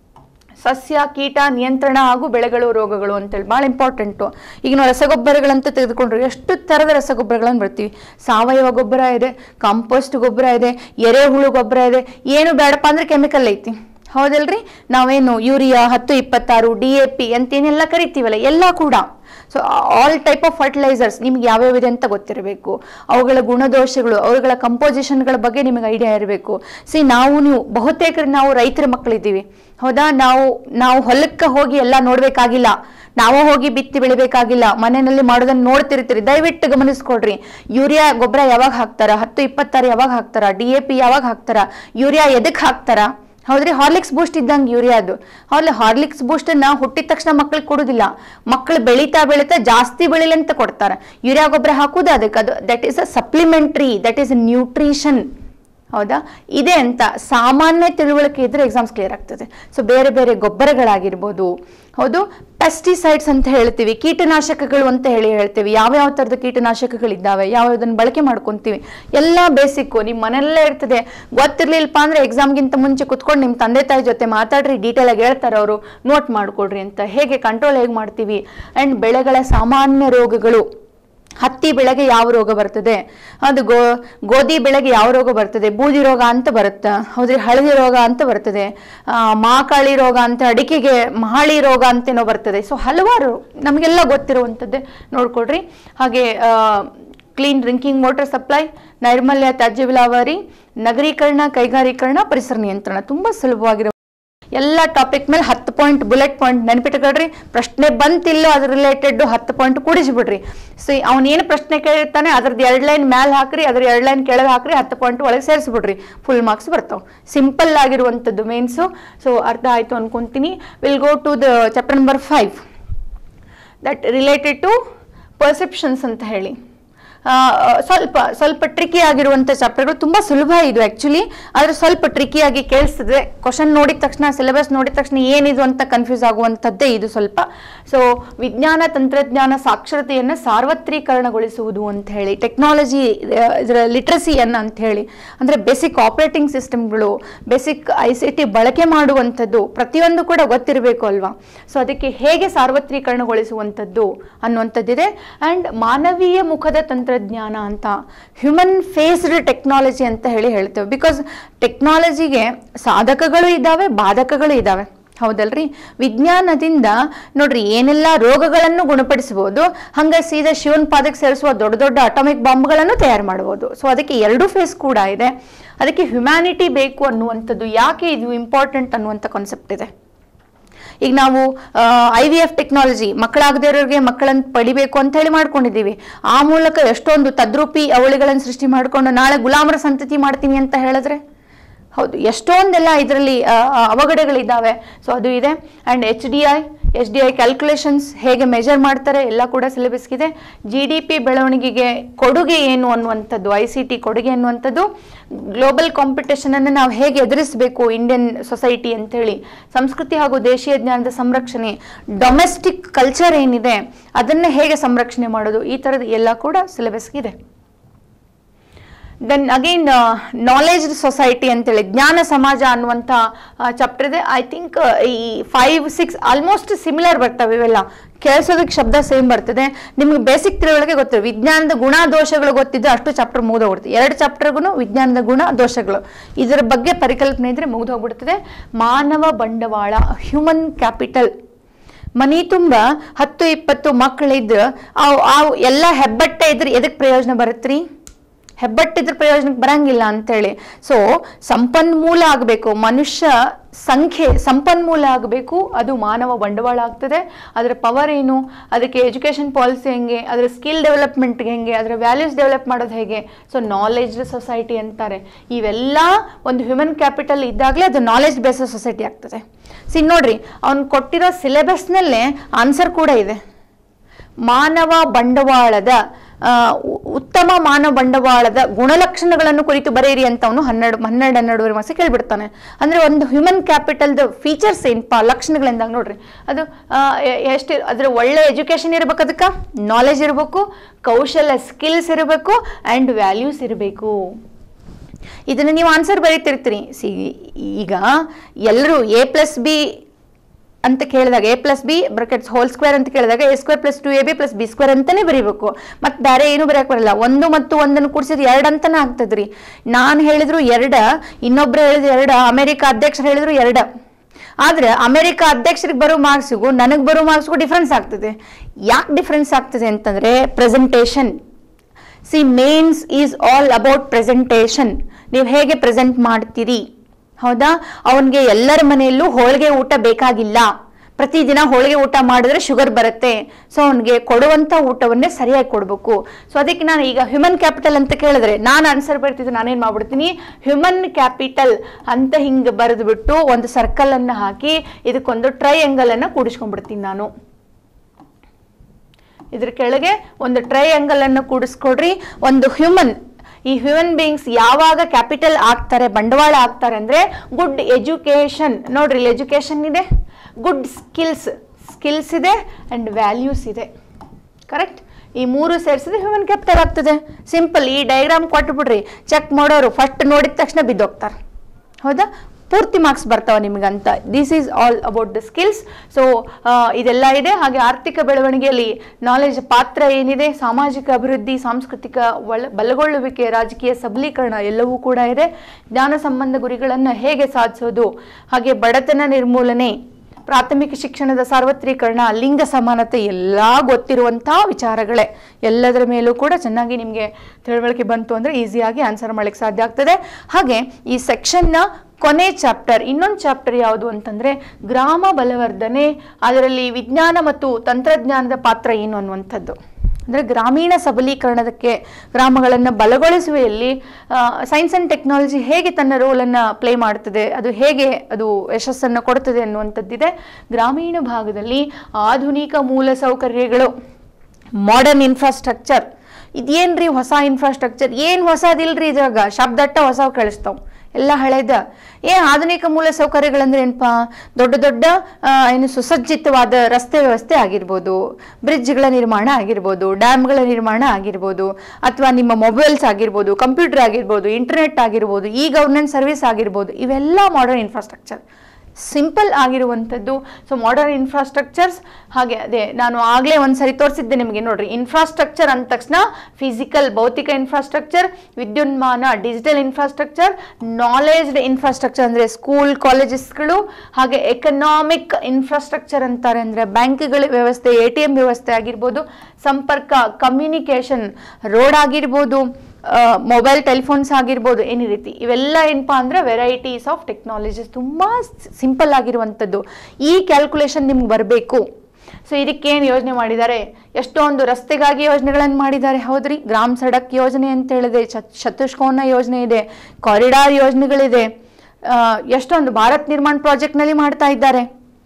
ಸಸ್ಯ ಕೀಟ ನಿಯಂತ್ರಣ ಹಾಗೂ ಬೆಳೆಗಳು ರೋಗಗಳು ಅಂತೇಳಿ ಭಾಳ ಇಂಪಾರ್ಟೆಂಟು ಈಗ ನಾವು ರಸಗೊಬ್ಬರಗಳಂತ ತೆಗೆದುಕೊಂಡ್ರೆ ಎಷ್ಟು ಥರದ ರಸಗೊಬ್ಬರಗಳನ್ನು ಬರ್ತೀವಿ ಸಾವಯವ ಗೊಬ್ಬರ ಇದೆ ಕಾಂಪೋಸ್ಟ್ ಗೊಬ್ಬರ ಇದೆ ಎರೆಹುಳು ಗೊಬ್ಬರ ಇದೆ ಏನು ಬೇಡಪ್ಪ ಅಂದ್ರೆ ಕೆಮಿಕಲ್ ಐತಿ ಹೌದಲ್ರಿ ನಾವೇನು ಯೂರಿಯಾ ಹತ್ತು ಇಪ್ಪತ್ತಾರು ಡಿ ಎ ಪಿ ಅಂತೇನೆಲ್ಲ ಕರಿತೀವಲ್ಲ ಎಲ್ಲ ಕೂಡ so all type of fertilisers ನಿಮ್ಗೆ ಯಾವ್ಯಾವ ಇದೆ ಅಂತ ಗೊತ್ತಿರಬೇಕು ಅವುಗಳ ಗುಣದೋಷಗಳು ಅವುಗಳ ಕಂಪೋಸಿಷನ್ಗಳ ಬಗ್ಗೆ ನಿಮಗೆ ಐಡಿಯಾ ಇರಬೇಕು ಸಿ ನಾವು ನೀವು ಬಹುತೇಕ ನಾವು ರೈತರ ಮಕ್ಕಳಿದ್ದೀವಿ ಹೌದಾ ನಾವು ನಾವು ಹೊಲಕ್ಕೆ ಹೋಗಿ ಎಲ್ಲ ನೋಡ್ಬೇಕಾಗಿಲ್ಲ ನಾವು ಹೋಗಿ ಬಿತ್ತಿ ಬೆಳಿಬೇಕಾಗಿಲ್ಲ ಮನೆಯಲ್ಲಿ ಮಾಡೋದನ್ನ ನೋಡ್ತಿರ್ತೀರಿ ದಯವಿಟ್ಟು ಗಮನಿಸ್ಕೊಡ್ರಿ ಯೂರಿಯಾ ಗೊಬ್ಬರ ಯಾವಾಗ ಹಾಕ್ತಾರ ಹತ್ತು ಇಪ್ಪತ್ತಾರು ಯಾವಾಗ ಹಾಕ್ತಾರ ಡಿ ಎ ಪಿ ಯಾವಾಗ ಹಾಕ್ತಾರ ಯೂರಿಯಾ ಎದಕ್ಕೆ ಹಾಕ್ತಾರ ಹೌದ್ರಿ ಹಾರ್ಲಿಕ್ಸ್ ಬೂಸ್ಟ್ ಇದ್ದಂಗೆ ಯೂರಿಯಾದು ಹೌದು ಹಾರ್ಲಿಕ್ಸ್ ಬೂಸ್ಟ್ ಅನ್ನ ಹುಟ್ಟಿದ ತಕ್ಷಣ ಮಕ್ಳಿಗೆ ಕೊಡುದಿಲ್ಲ ಮಕ್ಕಳು ಬೆಳೀತಾ ಬೆಳೀತಾ ಜಾಸ್ತಿ ಬೆಳಿಲಿ ಅಂತ ಕೊಡ್ತಾರೆ ಯೂರಿಯಾ ಗೊಬ್ಬರ ಹಾಕುದು ಅದಕ್ಕೆ ಅದು that is a supplementary that is nutrition ಹೌದಾ ಇದೆ ಅಂತ ಸಾಮಾನ್ಯ ತಿಳುವಳಿಕೆ ಇದ್ರೆ ಎಕ್ಸಾಮ್ಸ್ ಕ್ಲಿಯರ್ ಆಗ್ತದೆ ಸೊ ಬೇರೆ ಬೇರೆ ಗೊಬ್ಬರಗಳಾಗಿರ್ಬೋದು ಹೌದು ಪೆಸ್ಟಿಸೈಡ್ಸ್ ಅಂತ ಹೇಳ್ತೀವಿ ಕೀಟನಾಶಕಗಳು ಅಂತ ಹೇಳಿ ಹೇಳ್ತೀವಿ ಯಾವ ಯಾವ ಥರದ ಕೀಟನಾಶಕಗಳಿದ್ದಾವೆ ಯಾವ್ಯಾವ್ದನ್ನು ಬಳಕೆ ಮಾಡ್ಕೊಂತೀವಿ ಎಲ್ಲ ಬೇಸಿಕ್ಕು ನಿಮ್ಮ ಮನೆಯಲ್ಲೇ ಇರ್ತದೆ ಗೊತ್ತಿರ್ಲಿಲ್ಲಪ್ಪ ಅಂದ್ರೆ ಎಕ್ಸಾಮ್ಗಿಂತ ಮುಂಚೆ ಕುತ್ಕೊಂಡು ನಿಮ್ಮ ತಂದೆ ತಾಯಿ ಜೊತೆ ಮಾತಾಡ್ರಿ ಡೀಟೇಲ್ ಆಗಿ ಹೇಳ್ತಾರೆ ಅವರು ನೋಟ್ ಮಾಡ್ಕೊಡ್ರಿ ಅಂತ ಹೇಗೆ ಕಂಟ್ರೋಲ್ ಹೇಗೆ ಮಾಡ್ತೀವಿ ಆ್ಯಂಡ್ ಬೆಳೆಗಳ ಸಾಮಾನ್ಯ ರೋಗಗಳು ಹತ್ತಿ ಬೆಳೆಗೆ ಯಾವ ರೋಗ ಬರ್ತದೆ ಅದು ಗೋ ಗೋಧಿ ಬೆಳೆಗೆ ಯಾವ ರೋಗ ಬರ್ತದೆ ಬೂದಿ ರೋಗ ಅಂತ ಬರುತ್ತಾ ಹೌದ್ರಿ ಹಳದಿ ರೋಗ ಅಂತ ಬರ್ತದೆ ಆ, ಮಾಕಾಳಿ ರೋಗ ಅಂತ ಅಡಿಕೆಗೆ ಮಹಾಳಿ ರೋಗ ಅಂತೇನೋ ಬರ್ತದೆ ಸೊ ಹಲವಾರು ನಮಗೆಲ್ಲ ಗೊತ್ತಿರುವಂಥದ್ದೇ ನೋಡ್ಕೊಡ್ರಿ ಹಾಗೆ ಕ್ಲೀನ್ ಡ್ರಿಂಕಿಂಗ್ ವಾಟರ್ ಸಪ್ಲೈ ನೈರ್ಮಲ್ಯ ತ್ಯಾಜ್ಯ ವಿಲಾವಾರಿ ನಗರೀಕರಣ ಕೈಗಾರೀಕರಣ ಪರಿಸರ ನಿಯಂತ್ರಣ ತುಂಬ ಸುಲಭವಾಗಿರೋ ಎಲ್ಲ ಟಾಪಿಕ್ ಮೇಲೆ ಹತ್ತು ಪಾಯಿಂಟ್ ಬುಲೆಟ್ ಪಾಯಿಂಟ್ ನೆನಪಿಟ್ಕೊಳ್ರಿ ಪ್ರಶ್ನೆ ಬಂತಿಲ್ಲೋ ಅದ್ರ ರಿಲೇಟೆಡ್ ಹತ್ತು ಪಾಯಿಂಟ್ ಕೂಡಿಸ್ಬಿಡ್ರಿ ಸೊ ಅವನೇನು ಪ್ರಶ್ನೆ ಕೇಳಿರ್ತಾನೆ ಅದ್ರದ್ದು ಎರಡು ಲೈನ್ ಮ್ಯಾಲೆ ಹಾಕ್ರಿ ಅದ್ರ ಎರಡು ಲೈನ್ ಕೆಳಗೆ ಹಾಕ್ರಿ ಹತ್ತು ಪಾಯಿಂಟ್ ಒಳಗೆ ಸೇರಿಸ್ಬಿಡ್ರಿ ಫುಲ್ ಮಾರ್ಕ್ಸ್ ಬರ್ತಾವೆ ಸಿಂಪಲ್ ಆಗಿರುವಂಥದ್ದು ಮೇನ್ಸು ಸೊ ಅರ್ಥ ಆಯಿತು ಅನ್ಕೊಂತೀನಿ will go to the chapter number five that related to perceptions ಅಂತ ಹೇಳಿ ಆ, ಸ್ವಲ್ಪ ಸ್ವಲ್ಪ ಟ್ರಿಕಿ ಆಗಿರುವಂಥ ಚಾಪ್ಟರ್ಗಳು ತುಂಬ ಸುಲಭ ಇದು ಆ್ಯಕ್ಚುಲಿ ಆದರೆ ಸ್ವಲ್ಪ ಟ್ರಿಕಿಯಾಗಿ ಕೇಳಿಸ್ತದೆ ಕ್ವಶನ್ ನೋಡಿದ ತಕ್ಷಣ ಸಿಲೆಬಸ್ ನೋಡಿದ ತಕ್ಷಣ ಏನಿದು ಅಂತ ಕನ್ಫ್ಯೂಸ್ ಆಗುವಂಥದ್ದೇ ಇದು ಸ್ವಲ್ಪ ಸೊ ವಿಜ್ಞಾನ ತಂತ್ರಜ್ಞಾನ ಸಾಕ್ಷರತೆಯನ್ನು ಸಾರ್ವತ್ರೀಕರಣಗೊಳಿಸುವುದು ಅಂತ ಹೇಳಿ ಟೆಕ್ನಾಲಜಿ ಇದರ ಲಿಟ್ರಸಿಯನ್ನು ಅಂತ ಹೇಳಿ ಅಂದರೆ ಬೇಸಿಕ್ ಆಪರೇಟಿಂಗ್ ಸಿಸ್ಟಮ್ಗಳು ಬೇಸಿಕ್ ಐ ಸಿ ಟಿ ಬಳಕೆ ಮಾಡುವಂಥದ್ದು ಪ್ರತಿಯೊಂದು ಕೂಡ ಗೊತ್ತಿರಬೇಕು ಅಲ್ವಾ ಸೊ ಅದಕ್ಕೆ ಹೇಗೆ ಸಾರ್ವತ್ರೀಕರಣಗೊಳಿಸುವಂಥದ್ದು ಅನ್ನುವಂಥದ್ದಿದೆ ಆ್ಯಂಡ್ ಮಾನವೀಯ ಮುಖದ ತಂತ್ರಜ್ಞಾನ ಅಂತ ಹ್ಯೂಮನ್ ಫೇಸ್ಡ್ ಟೆಕ್ನಾಲಜಿ ಅಂತ ಹೇಳಿ ಹೇಳ್ತೇವೆ ಬಿಕಾಸ್ ಟೆಕ್ನಾಲಜಿಗೆ ಸಾಧಕಗಳು ಇದ್ದಾವೆ ಬಾಧಕಗಳು ಇದ್ದಾವೆ ಹೌದಲ್ರಿ ವಿಜ್ಞಾನದಿಂದ ನೋಡ್ರಿ ಏನೆಲ್ಲ ರೋಗಗಳನ್ನು ಗುಣಪಡಿಸಬಹುದು ಹಂಗ ಸೀದಾ ಶಿವನ್ ಪಾದಕ್ಕೆ ಸೇರಿಸುವ ದೊಡ್ಡ ದೊಡ್ಡ ಅಟಾಮಿಕ್ ಬಾಂಬ್ಗಳನ್ನು ತಯಾರು ಮಾಡಬಹುದು ಸೊ ಅದಕ್ಕೆ ಎರಡು ಫೇಸ್ ಕೂಡ ಇದೆ ಅದಕ್ಕೆ ಹ್ಯುಮ್ಯಾನಿಟಿ ಬೇಕು ಅನ್ನುವಂಥದ್ದು ಯಾಕೆ ಇದು ಇಂಪಾರ್ಟೆಂಟ್ ಅನ್ನುವಂಥ ಕಾನ್ಸೆಪ್ಟ್ ಇದೆ ಈಗ ನಾವು ಐ ವಿ ಎಫ್ ಟೆಕ್ನಾಲಜಿ ಮಕ್ಕಳಾಗದೇ ಇರೋರಿಗೆ ಮಕ್ಕಳನ್ನು ಪಡಿಬೇಕು ಅಂತ ಹೇಳಿ ಮಾಡ್ಕೊಂಡಿದ್ದೀವಿ ಆ ಮೂಲಕ ಎಷ್ಟೊಂದು ತದ್ರೂಪಿ ಅವಳಿಗಳನ್ನು ಸೃಷ್ಟಿ ಮಾಡಿಕೊಂಡು ನಾಳೆ ಗುಲಾಮರ ಸಂತತಿ ಮಾಡ್ತೀನಿ ಅಂತ ಹೇಳಿದ್ರೆ ಹೌದು ಎಷ್ಟೊಂದೆಲ್ಲ ಇದರಲ್ಲಿ ಅವಘಡಗಳಿದ್ದಾವೆ ಸೊ ಅದು ಇದೆ and H D I H D I calculations ಹೇಗೆ ಮೆಜರ್ ಮಾಡ್ತಾರೆ ಎಲ್ಲ ಕೂಡ ಸಿಲೆಬಸ್ಗಿದೆ ಜಿ ಡಿ ಪಿ ಬೆಳವಣಿಗೆಗೆ ಕೊಡುಗೆ ಏನು ಅನ್ನುವಂಥದ್ದು ಐ ಸಿ ಟಿ ಕೊಡುಗೆ ಅನ್ನುವಂಥದ್ದು ಗ್ಲೋಬಲ್ ಕಾಂಪಿಟೇಷನನ್ನು ನಾವು ಹೇಗೆ ಎದುರಿಸಬೇಕು ಇಂಡಿಯನ್ ಸೊಸೈಟಿ ಅಂತೇಳಿ ಸಂಸ್ಕೃತಿ ಹಾಗೂ ದೇಶೀಯ ಜ್ಞಾನದ ಸಂರಕ್ಷಣೆ ಡೊಮೆಸ್ಟಿಕ್ ಕಲ್ಚರ್ ಏನಿದೆ ಅದನ್ನು ಹೇಗೆ ಸಂರಕ್ಷಣೆ ಮಾಡೋದು ಈ ಥರದ್ದು ಎಲ್ಲ ಕೂಡ ಸಿಲೆಬಸ್ಗಿದೆ ದೆನ್ ಅಗೈನ್ ನಾಲೆಜ್ ಸೊಸೈಟಿ ಅಂತೇಳಿ ಜ್ಞಾನ ಸಮಾಜ ಅನ್ನುವಂಥ ಚಾಪ್ಟರ್ ಇದೆ ಐ ಥಿಂಕ್ ಈ ಫೈವ್ ಸಿಕ್ಸ್ ಆಲ್ಮೋಸ್ಟ್ ಸಿಮಿಲರ್ ಬರ್ತವೆ ಇವೆಲ್ಲ ಕೇಳಿಸೋದಕ್ಕೆ ಶಬ್ದ ಸೇಮ್ ಬರ್ತದೆ ನಿಮ್ಗೆ ಬೇಸಿಕ್ ತಿಳುವಳಿಕೆ ಗೊತ್ತಿದೆ ವಿಜ್ಞಾನದ ಗುಣ ದೋಷಗಳು ಗೊತ್ತಿದ್ದು ಅಷ್ಟು ಚಾಪ್ಟರ್ ಮುಗಿದೋಗ್ಬಿಡ್ತದೆ ಎರಡು ಚಾಪ್ಟರ್ಗೂ ವಿಜ್ಞಾನದ ಗುಣ ದೋಷಗಳು ಇದರ ಬಗ್ಗೆ ಪರಿಕಲ್ಪನೆ ಇದ್ರೆ ಮುಗಿದೋಗ್ಬಿಡ್ತದೆ ಮಾನವ ಬಂಡವಾಳ ಹ್ಯೂಮನ್ ಕ್ಯಾಪಿಟಲ್ ಮನಿ ತುಂಬ ಹತ್ತು ಇಪ್ಪತ್ತು ಮಕ್ಕಳಿದ್ದು ಅವು ಅವು ಎಲ್ಲ ಹೆಬ್ಬಟ್ಟೆ ಇದ್ರೆ ಎದಕ್ಕೆ ಪ್ರಯೋಜನ ಬರುತ್ತ್ರಿ ಹೆಬ್ಬಟ್ಟಿದ್ರ ಪ್ರಯೋಜನಕ್ಕೆ ಬರಂಗಿಲ್ಲ ಅಂತೇಳಿ ಸೊ ಸಂಪನ್ಮೂಲ ಆಗಬೇಕು ಮನುಷ್ಯ ಸಂಖ್ಯೆ ಸಂಪನ್ಮೂಲ ಆಗಬೇಕು ಅದು ಮಾನವ ಬಂಡವಾಳ ಆಗ್ತದೆ ಅದರ ಪವರ್ ಏನು ಅದಕ್ಕೆ ಎಜುಕೇಷನ್ ಪಾಲಿಸಿ ಹೆಂಗೆ ಅದರ ಸ್ಕಿಲ್ ಡೆವಲಪ್ಮೆಂಟ್ಗೆ ಹೆಂಗೆ ಅದರ ವ್ಯಾಲ್ಯೂಸ್ ಡೆವಲಪ್ ಮಾಡೋದು ಹೇಗೆ ಸೊ ನಾಲೆಜ್ ಸೊಸೈಟಿ ಅಂತಾರೆ ಇವೆಲ್ಲ ಒಂದು ಹ್ಯೂಮನ್ ಕ್ಯಾಪಿಟಲ್ ಇದ್ದಾಗಲೇ ಅದು ನಾಲೆಜ್ ಬೇಸ್ಡ್ ಸೊಸೈಟಿ ಆಗ್ತದೆ ಸಿ ನೋಡ್ರಿ ಅವ್ನು ಕೊಟ್ಟಿರೋ ಸಿಲೆಬಸ್ನಲ್ಲೇ ಆನ್ಸರ್ ಕೂಡ ಇದೆ ಮಾನವ ಬಂಡವಾಳದ ಆ, ಉ- ಉತ್ತಮ ಮಾನವ ಬಂಡವಾಳದ ಗುಣಲಕ್ಷಣಗಳನ್ನು ಕುರಿತು ಬರೆಯಿರಿ ಅಂತ ಅವನು ಹನ್ನೆರಡು ಹನ್ನೆರಡು ಹನ್ನೆರಡುವರೆ ಮಾಸ ಕೇಳ್ಬಿಡ್ತಾನೆ ಅಂದ್ರೆ ಒಂದು ಹ್ಯೂಮನ್ ಕ್ಯಾಪಿಟಲ್ದ ಫೀಚರ್ಸ್ ಏನಪ್ಪ ಲಕ್ಷಣಗಳಿಂದಾಗ ನೋಡ್ರಿ ಅದು ಆ, ಎ- ಎಷ್ಟು ಅದ್ರ ಒಳ್ಳೆ ಎಜುಕೇಶನ್ ಇರ್ಬೇಕು ಅದಕ್ಕೆ ನಾಲೆಜ್ ಇರಬೇಕು ಕೌಶಲ್ಯ ಸ್ಕಿಲ್ಸ್ ಇರಬೇಕು ಆ್ಯಂಡ್ ವ್ಯಾಲ್ಯೂಸ್ ಇರಬೇಕು ಇದನ್ನು ನೀವು ಆನ್ಸರ್ ಬರೀತಿರ್ತೀರಿ ಸಿ ಈಗ ಎಲ್ಲರೂ ಎ ಪ್ಲಸ್ ಬಿ ಅಂತ ಕೇಳಿದಾಗ A plus B brackets whole square ಅಂತ ಕೇಳಿದಾಗ A square plus two A B plus B square ಅಂತಾನೆ ಬರೀಬೇಕು ಮತ್ತೆ ಬೇರೆ ಏನು ಬರೆಯಕ್ಕೆ ಬರಲ್ಲ ಒಂದು ಮತ್ತು ಒಂದನ್ನು ಕೂಡಿಸಿದ್ರೆ ಎರಡು ಅಂತಾನೆ ಆಗ್ತದ್ರಿ ನಾನು ಹೇಳಿದ್ರು ಎರಡ ಇನ್ನೊಬ್ರು ಹೇಳಿದ್ರು ಎರಡ ಅಮೆರಿಕ ಅಧ್ಯಕ್ಷರು ಹೇಳಿದ್ರು ಎರಡ ಆದ್ರೆ ಅಮೆರಿಕ ಅಧ್ಯಕ್ಷರಿಗೆ ಬರೋ ಮಾರ್ಕ್ಸಿಗೂ ನನಗೆ ಬರೋ ಮಾರ್ಕ್ಸ್ಗೂ ಡಿಫ್ರೆನ್ಸ್ ಆಗ್ತದೆ ಯಾಕೆ ಡಿಫ್ರೆನ್ಸ್ ಆಗ್ತದೆ ಅಂತಂದ್ರೆ presentation see mains is all about presentation ನೀವು ಹೇಗೆ ಪ್ರೆಸೆಂಟ್ ಮಾಡ್ತೀರಿ ಹೌದಾ ಅವನಿಗೆ ಎಲ್ಲರ ಮನೆಯಲ್ಲೂ ಹೋಳಿಗೆ ಊಟ ಬೇಕಾಗಿಲ್ಲ ಪ್ರತಿದಿನ ಹೋಳಿಗೆ ಊಟ ಮಾಡಿದ್ರೆ ಶುಗರ್ ಬರುತ್ತೆ ಸೊ ಅವನಿಗೆ ಕೊಡುವಂಥ ಊಟವನ್ನೇ ಸರಿಯಾಗಿ ಕೊಡಬೇಕು ಸೊ ಅದಕ್ಕೆ ನಾನು ಈಗ ಹ್ಯೂಮನ್ ಕ್ಯಾಪಿಟಲ್ ಅಂತ ಕೇಳಿದ್ರೆ ನಾನು ಆನ್ಸರ್ ಬರ್ತಿದ್ದು ನಾನೇನು ಮಾಡ್ಬಿಡ್ತೀನಿ ಹ್ಯೂಮನ್ ಕ್ಯಾಪಿಟಲ್ ಅಂತ ಹಿಂಗೆ ಬರೆದ್ಬಿಟ್ಟು ಒಂದು ಸರ್ಕಲ್ ಅನ್ನು ಹಾಕಿ ಇದಕ್ಕೊಂದು ಟ್ರೈಯಾಂಗಲ್ ಅನ್ನು ಕೂಡಿಸ್ಕೊಂಡ್ಬಿಡ್ತೀನಿ ನಾನು ಇದ್ರ ಕೆಳಗೆ ಒಂದು ಟ್ರೈಯಾಂಗಲ್ ಅನ್ನು ಕೂಡಿಸ್ಕೊಡ್ರಿ ಒಂದು ಹ್ಯೂಮನ್ ಈ ಹ್ಯೂಮನ್ ಬೀಯಿಂಗ್ಸ್ ಯಾವಾಗ ಕ್ಯಾಪಿಟಲ್ ಆಗ್ತಾರೆ ಬಂಡವಾಳ ಆಗ್ತಾರೆ ಅಂದ್ರೆ ಗುಡ್ ಎಜುಕೇಶನ್ ನೋಡ್ರಿ ಇಲ್ಲಿ ಎಜುಕೇಶನ್ ಇದೆ ಗುಡ್ ಸ್ಕಿಲ್ಸ್ ಸ್ಕಿಲ್ಸ್ ಇದೆ ಅಂಡ್ ವ್ಯಾಲ್ಯೂಸ್ ಇದೆ ಕರೆಕ್ಟ್ ಈ ಮೂರು ಸೇರಿಸಿದ್ರೆ ಹ್ಯೂಮನ್ ಕ್ಯಾಪಿಟಲ್ ಆಗ್ತದೆ ಸಿಂಪಲ್ ಈ ಡಯಾಗ್ರಾಮ್ ಕೊಟ್ಬಿಡ್ರಿ ಚೆಕ್ ಮಾಡೋರು ಫಸ್ಟ್ ನೋಡಿದ ತಕ್ಷಣ ಬಿದ್ದೋಗ್ತಾರೆ ಹೌದಾ ಪೂರ್ತಿ ಮಾರ್ಕ್ಸ್ ಬರ್ತಾವ ನಿಮಗಂತ this is all about the skills so ಇದೆಲ್ಲ ಇದೆ ಹಾಗೆ ಆರ್ಥಿಕ ಬೆಳವಣಿಗೆಯಲ್ಲಿ ನಾಲೆಜ್ ಪಾತ್ರ ಏನಿದೆ ಸಾಮಾಜಿಕ ಅಭಿವೃದ್ಧಿ ಸಾಂಸ್ಕೃತಿಕ ಒಳ ಬಲಗೊಳ್ಳುವಿಕೆ ರಾಜಕೀಯ ಸಬಲೀಕರಣ ಎಲ್ಲವೂ ಕೂಡ ಇದೆ ಜ್ಞಾನ ಸಂಬಂಧ ಗುರಿಗಳನ್ನು ಹೇಗೆ ಸಾಧಿಸೋದು ಹಾಗೆ ಬಡತನ ನಿರ್ಮೂಲನೆ ಪ್ರಾಥಮಿಕ ಶಿಕ್ಷಣದ ಸಾರ್ವತ್ರೀಕರಣ ಲಿಂಗ ಸಮಾನತೆ ಎಲ್ಲ ಗೊತ್ತಿರುವಂತಹ ವಿಚಾರಗಳೇ ಎಲ್ಲದರ ಮೇಲೂ ಕೂಡ ಚೆನ್ನಾಗಿ ನಿಮಗೆ ತಿಳುವಳಿಕೆ ಬಂತು ಅಂದರೆ ಈಸಿಯಾಗಿ ಆನ್ಸರ್ ಮಾಡಲಿಕ್ಕೆ ಸಾಧ್ಯ ಆಗ್ತದೆ ಹಾಗೆ ಈ ಸೆಕ್ಷನ್ನ ಕೊನೆ ಚಾಪ್ಟರ್ ಇನ್ನೊಂದು ಚಾಪ್ಟರ್ ಯಾವುದು ಅಂತಂದರೆ ಗ್ರಾಮ ಬಲವರ್ಧನೆ ಅದರಲ್ಲಿ ವಿಜ್ಞಾನ ಮತ್ತು ತಂತ್ರಜ್ಞಾನದ ಪಾತ್ರ ಏನು ಅನ್ನುವಂಥದ್ದು ಅಂದರೆ ಗ್ರಾಮೀಣ ಸಬಲೀಕರಣದಕ್ಕೆ ಗ್ರಾಮಗಳನ್ನು ಬಲಗೊಳಿಸುವೆಯಲ್ಲಿ ಸೈನ್ಸ್ ಆ್ಯಂಡ್ ಟೆಕ್ನಾಲಜಿ ಹೇಗೆ ತನ್ನ ರೋಲನ್ನು ಪ್ಲೇ ಮಾಡ್ತದೆ ಅದು ಹೇಗೆ ಅದು ಯಶಸ್ಸನ್ನು ಕೊಡ್ತದೆ ಅನ್ನುವಂಥದ್ದಿದೆ ಗ್ರಾಮೀಣ ಭಾಗದಲ್ಲಿ ಆಧುನಿಕ ಮೂಲ ಸೌಕರ್ಯಗಳು ಮಾಡರ್ನ್ ಇನ್ಫ್ರಾಸ್ಟ್ರಕ್ಚರ್ ಇದೇನ್ರಿ ಹೊಸ ಇನ್ಫ್ರಾಸ್ಟ್ರಕ್ಚರ್ ಏನು ಹೊಸದಿಲ್ರಿ ಇದ್ರಾಗ ಶಬ್ದಟ್ಟ ಹೊಸ ಕಳಿಸ್ತಾವ್ ಎಲ್ಲ ಹಳೇದ ಏ ಆಧುನಿಕ ಮೂಲ ಸೌಕರ್ಯಗಳಂದ್ರೆ ಏನಪ್ಪಾ ದೊಡ್ಡ ದೊಡ್ಡ ಆ, ಏನು ಸುಸಜ್ಜಿತವಾದ ರಸ್ತೆ ವ್ಯವಸ್ಥೆ ಆಗಿರ್ಬೋದು ಬ್ರಿಡ್ಜ್ಗಳ ನಿರ್ಮಾಣ ಆಗಿರ್ಬೋದು ಡ್ಯಾಮ್ಗಳ ನಿರ್ಮಾಣ ಆಗಿರ್ಬೋದು ಅಥವಾ ನಿಮ್ಮ ಮೊಬೈಲ್ಸ್ ಆಗಿರ್ಬೋದು ಕಂಪ್ಯೂಟರ್ ಆಗಿರ್ಬೋದು ಇಂಟರ್ನೆಟ್ ಆಗಿರ್ಬೋದು ಇ ಗವರ್ನೆನ್ಸ್ ಸರ್ವಿಸ್ ಆಗಿರ್ಬೋದು ಇವೆಲ್ಲ ಮಾಡರ್ನ್ ಇನ್ಫ್ರಾಸ್ಟ್ರಕ್ಚರ್ ಸಿಂಪಲ್ ಆಗಿರುವಂಥದ್ದು ಸೊ ಮಾಡರ್ನ್ ಇನ್ಫ್ರಾಸ್ಟ್ರಕ್ಚರ್ಸ್ ಹಾಗೆ ಅದೇ ನಾನು ಆಗಲೇ ಒಂದು ಸರಿ ತೋರಿಸಿದ್ದೆ ನಿಮಗೆ ನೋಡ್ರಿ ಇನ್ಫ್ರಾಸ್ಟ್ರಕ್ಚರ್ ಅಂದ ತಕ್ಷಣ ಫಿಸಿಕಲ್ ಭೌತಿಕ ಇನ್ಫ್ರಾಸ್ಟ್ರಕ್ಚರ್ ವಿದ್ಯುನ್ಮಾನ ಡಿಜಿಟಲ್ ಇನ್ಫ್ರಾಸ್ಟ್ರಕ್ಚರ್ ನಾಲೆಜ್ಡ್ ಇನ್ಫ್ರಾಸ್ಟ್ರಕ್ಚರ್ ಅಂದರೆ ಸ್ಕೂಲ್ ಕಾಲೇಜಸ್ಗಳು ಹಾಗೆ ಎಕನಾಮಿಕ್ ಇನ್ಫ್ರಾಸ್ಟ್ರಕ್ಚರ್ ಅಂತಾರೆ ಅಂದರೆ ಬ್ಯಾಂಕ್ಗಳ ವ್ಯವಸ್ಥೆ ಎ ಟಿ ಎಂ ವ್ಯವಸ್ಥೆ ಆಗಿರ್ಬೋದು ಸಂಪರ್ಕ ಕಮ್ಯುನಿಕೇಷನ್ ರೋಡ್ ಆಗಿರ್ಬೋದು ಮೊಬೈಲ್ ಟೆಲಿಫೋನ್ಸ್ ಆಗಿರ್ಬೋದು ಏನೇ ರೀತಿ ಇವೆಲ್ಲ ಏನಪ್ಪಾ ಅಂದ್ರೆ ವೆರೈಟೀಸ್ ಆಫ್ ಟೆಕ್ನಾಲಜೀಸ್ ತುಂಬ ಸಿಂಪಲ್ ಆಗಿರುವಂಥದ್ದು ಈ ಕ್ಯಾಲ್ಕುಲೇಷನ್ ನಿಮ್ಗೆ ಬರಬೇಕು ಸೊ ಇದಕ್ಕೇನು ಯೋಜನೆ ಮಾಡಿದ್ದಾರೆ ಎಷ್ಟೊಂದು ರಸ್ತೆಗಾಗಿ ಯೋಜನೆಗಳನ್ನು ಮಾಡಿದ್ದಾರೆ ಹೌದ್ರಿ ಗ್ರಾಮ್ ಸಡಕ್ ಯೋಜನೆ ಅಂತ ಹೇಳಿದೆ ಚತ್ ಚತುಷ್ಕೋನ ಯೋಜನೆ ಇದೆ ಕಾರಿಡಾರ್ ಯೋಜನೆಗಳಿದೆ ಆ, ಎಷ್ಟೊಂದು ಭಾರತ್ ನಿರ್ಮಾಣ್ ಪ್ರಾಜೆಕ್ಟ್ನಲ್ಲಿ ಮಾಡ್ತಾ ಇದ್ದಾರೆ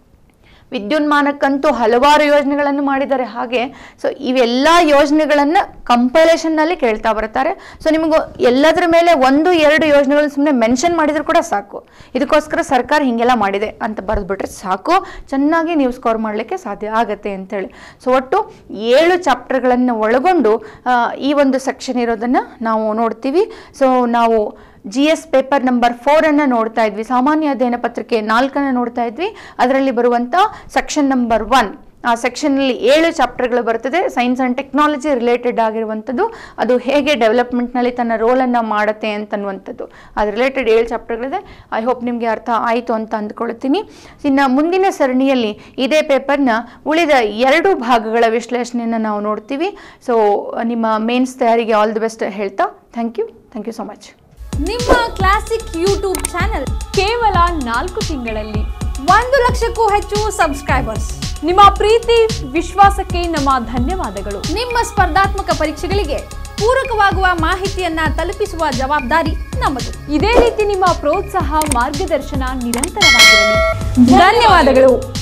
ವಿದ್ಯುನ್ಮಾನಕ್ಕಂತೂ ಹಲವಾರು ಯೋಜನೆಗಳನ್ನು ಮಾಡಿದ್ದಾರೆ ಹಾಗೆ ಸೊ ಇವೆಲ್ಲ ಯೋಜನೆಗಳನ್ನು ಕಂಪೈಲೇಷನ್ನಲ್ಲಿ ಕೇಳ್ತಾ ಬರ್ತಾರೆ ಸೊ ನಿಮಗೂ ಎಲ್ಲದರ ಮೇಲೆ ಒಂದು ಎರಡು ಯೋಜನೆಗಳನ್ನ ಸುಮ್ಮನೆ ಮೆನ್ಷನ್ ಮಾಡಿದ್ರು ಕೂಡ ಸಾಕು ಇದಕ್ಕೋಸ್ಕರ ಸರ್ಕಾರ ಹಿಂಗೆಲ್ಲ ಮಾಡಿದೆ ಅಂತ ಬರೆದ್ಬಿಟ್ರೆ ಸಾಕು ಚೆನ್ನಾಗಿ ನೀವು ಸ್ಕೋರ್ ಮಾಡಲಿಕ್ಕೆ ಸಾಧ್ಯ ಆಗತ್ತೆ ಅಂತೇಳಿ ಸೊ ಒಟ್ಟು ಏಳು ಚಾಪ್ಟರ್ಗಳನ್ನು ಒಳಗೊಂಡು ಆ, ಈ ಒಂದು ಸೆಕ್ಷನ್ ಇರೋದನ್ನು ನಾವು ನೋಡ್ತೀವಿ ಸೊ ನಾವು ಜಿ ಎಸ್ ಪೇಪರ್ ನಂಬರ್ ಫೋರನ್ನು ನೋಡ್ತಾ ಇದ್ವಿ ಸಾಮಾನ್ಯ ಅಧ್ಯಯನ ಪತ್ರಿಕೆ ನಾಲ್ಕನ್ನು ನೋಡ್ತಾ ಇದ್ವಿ ಅದರಲ್ಲಿ ಬರುವಂಥ ಸೆಕ್ಷನ್ ನಂಬರ್ ಒನ್ ಆ ಸೆಕ್ಷನಲ್ಲಿ ಏಳು ಚಾಪ್ಟರ್ಗಳು ಬರ್ತದೆ ಸೈನ್ಸ್ ಆ್ಯಂಡ್ ಟೆಕ್ನಾಲಜಿ ರಿಲೇಟೆಡ್ ಆಗಿರುವಂಥದ್ದು ಅದು ಹೇಗೆ ಡೆವಲಪ್ಮೆಂಟ್ನಲ್ಲಿ ತನ್ನ ರೋಲನ್ನು ಮಾಡುತ್ತೆ ಅಂತನ್ನುವಂಥದ್ದು ಅದು ರಿಲೇಟೆಡ್ ಏಳು ಚಾಪ್ಟರ್ಗಳಿದೆ ಐ ಹೋಪ್ ನಿಮಗೆ ಅರ್ಥ ಆಯಿತು ಅಂತ ಅಂದ್ಕೊಳ್ತೀನಿ ಇನ್ನು ಮುಂದಿನ ಸರಣಿಯಲ್ಲಿ ಇದೇ ಪೇಪರ್ನ ಉಳಿದ ಎರಡು ಭಾಗಗಳ ವಿಶ್ಲೇಷಣೆಯನ್ನು ನಾವು ನೋಡ್ತೀವಿ ಸೊ ನಿಮ್ಮ ಮೇನ್ಸ್ ತಯಾರಿಗೆ ಆಲ್ ದಿ ಬೆಸ್ಟ್ ಹೇಳ್ತಾ thank you thank you so much ನಿಮ್ಮ ಕ್ಲಾಸಿಕ್ ಯೂಟ್ಯೂಬ್ ಚಾನೆಲ್ ಕೇವಲ ನಾಲ್ಕು ತಿಂಗಳಲ್ಲಿ ಒಂದು ಲಕ್ಷಕ್ಕೂ ಹೆಚ್ಚು ಸಬ್ಸ್ಕ್ರೈಬರ್ಸ್ ನಿಮ್ಮ ಪ್ರೀತಿ ವಿಶ್ವಾಸಕ್ಕೆ ನಮ್ಮ ಧನ್ಯವಾದಗಳು ನಿಮ್ಮ ಸ್ಪರ್ಧಾತ್ಮಕ ಪರೀಕ್ಷೆಗಳಿಗೆ ಪೂರಕವಾಗುವ ಮಾಹಿತಿಯನ್ನ ತಲುಪಿಸುವ ಜವಾಬ್ದಾರಿ ನಮ್ಮದು ಇದೇ ರೀತಿ ನಿಮ್ಮ ಪ್ರೋತ್ಸಾಹ ಮಾರ್ಗದರ್ಶನ ನಿರಂತರವಾಗಿರಲಿ ಧನ್ಯವಾದಗಳು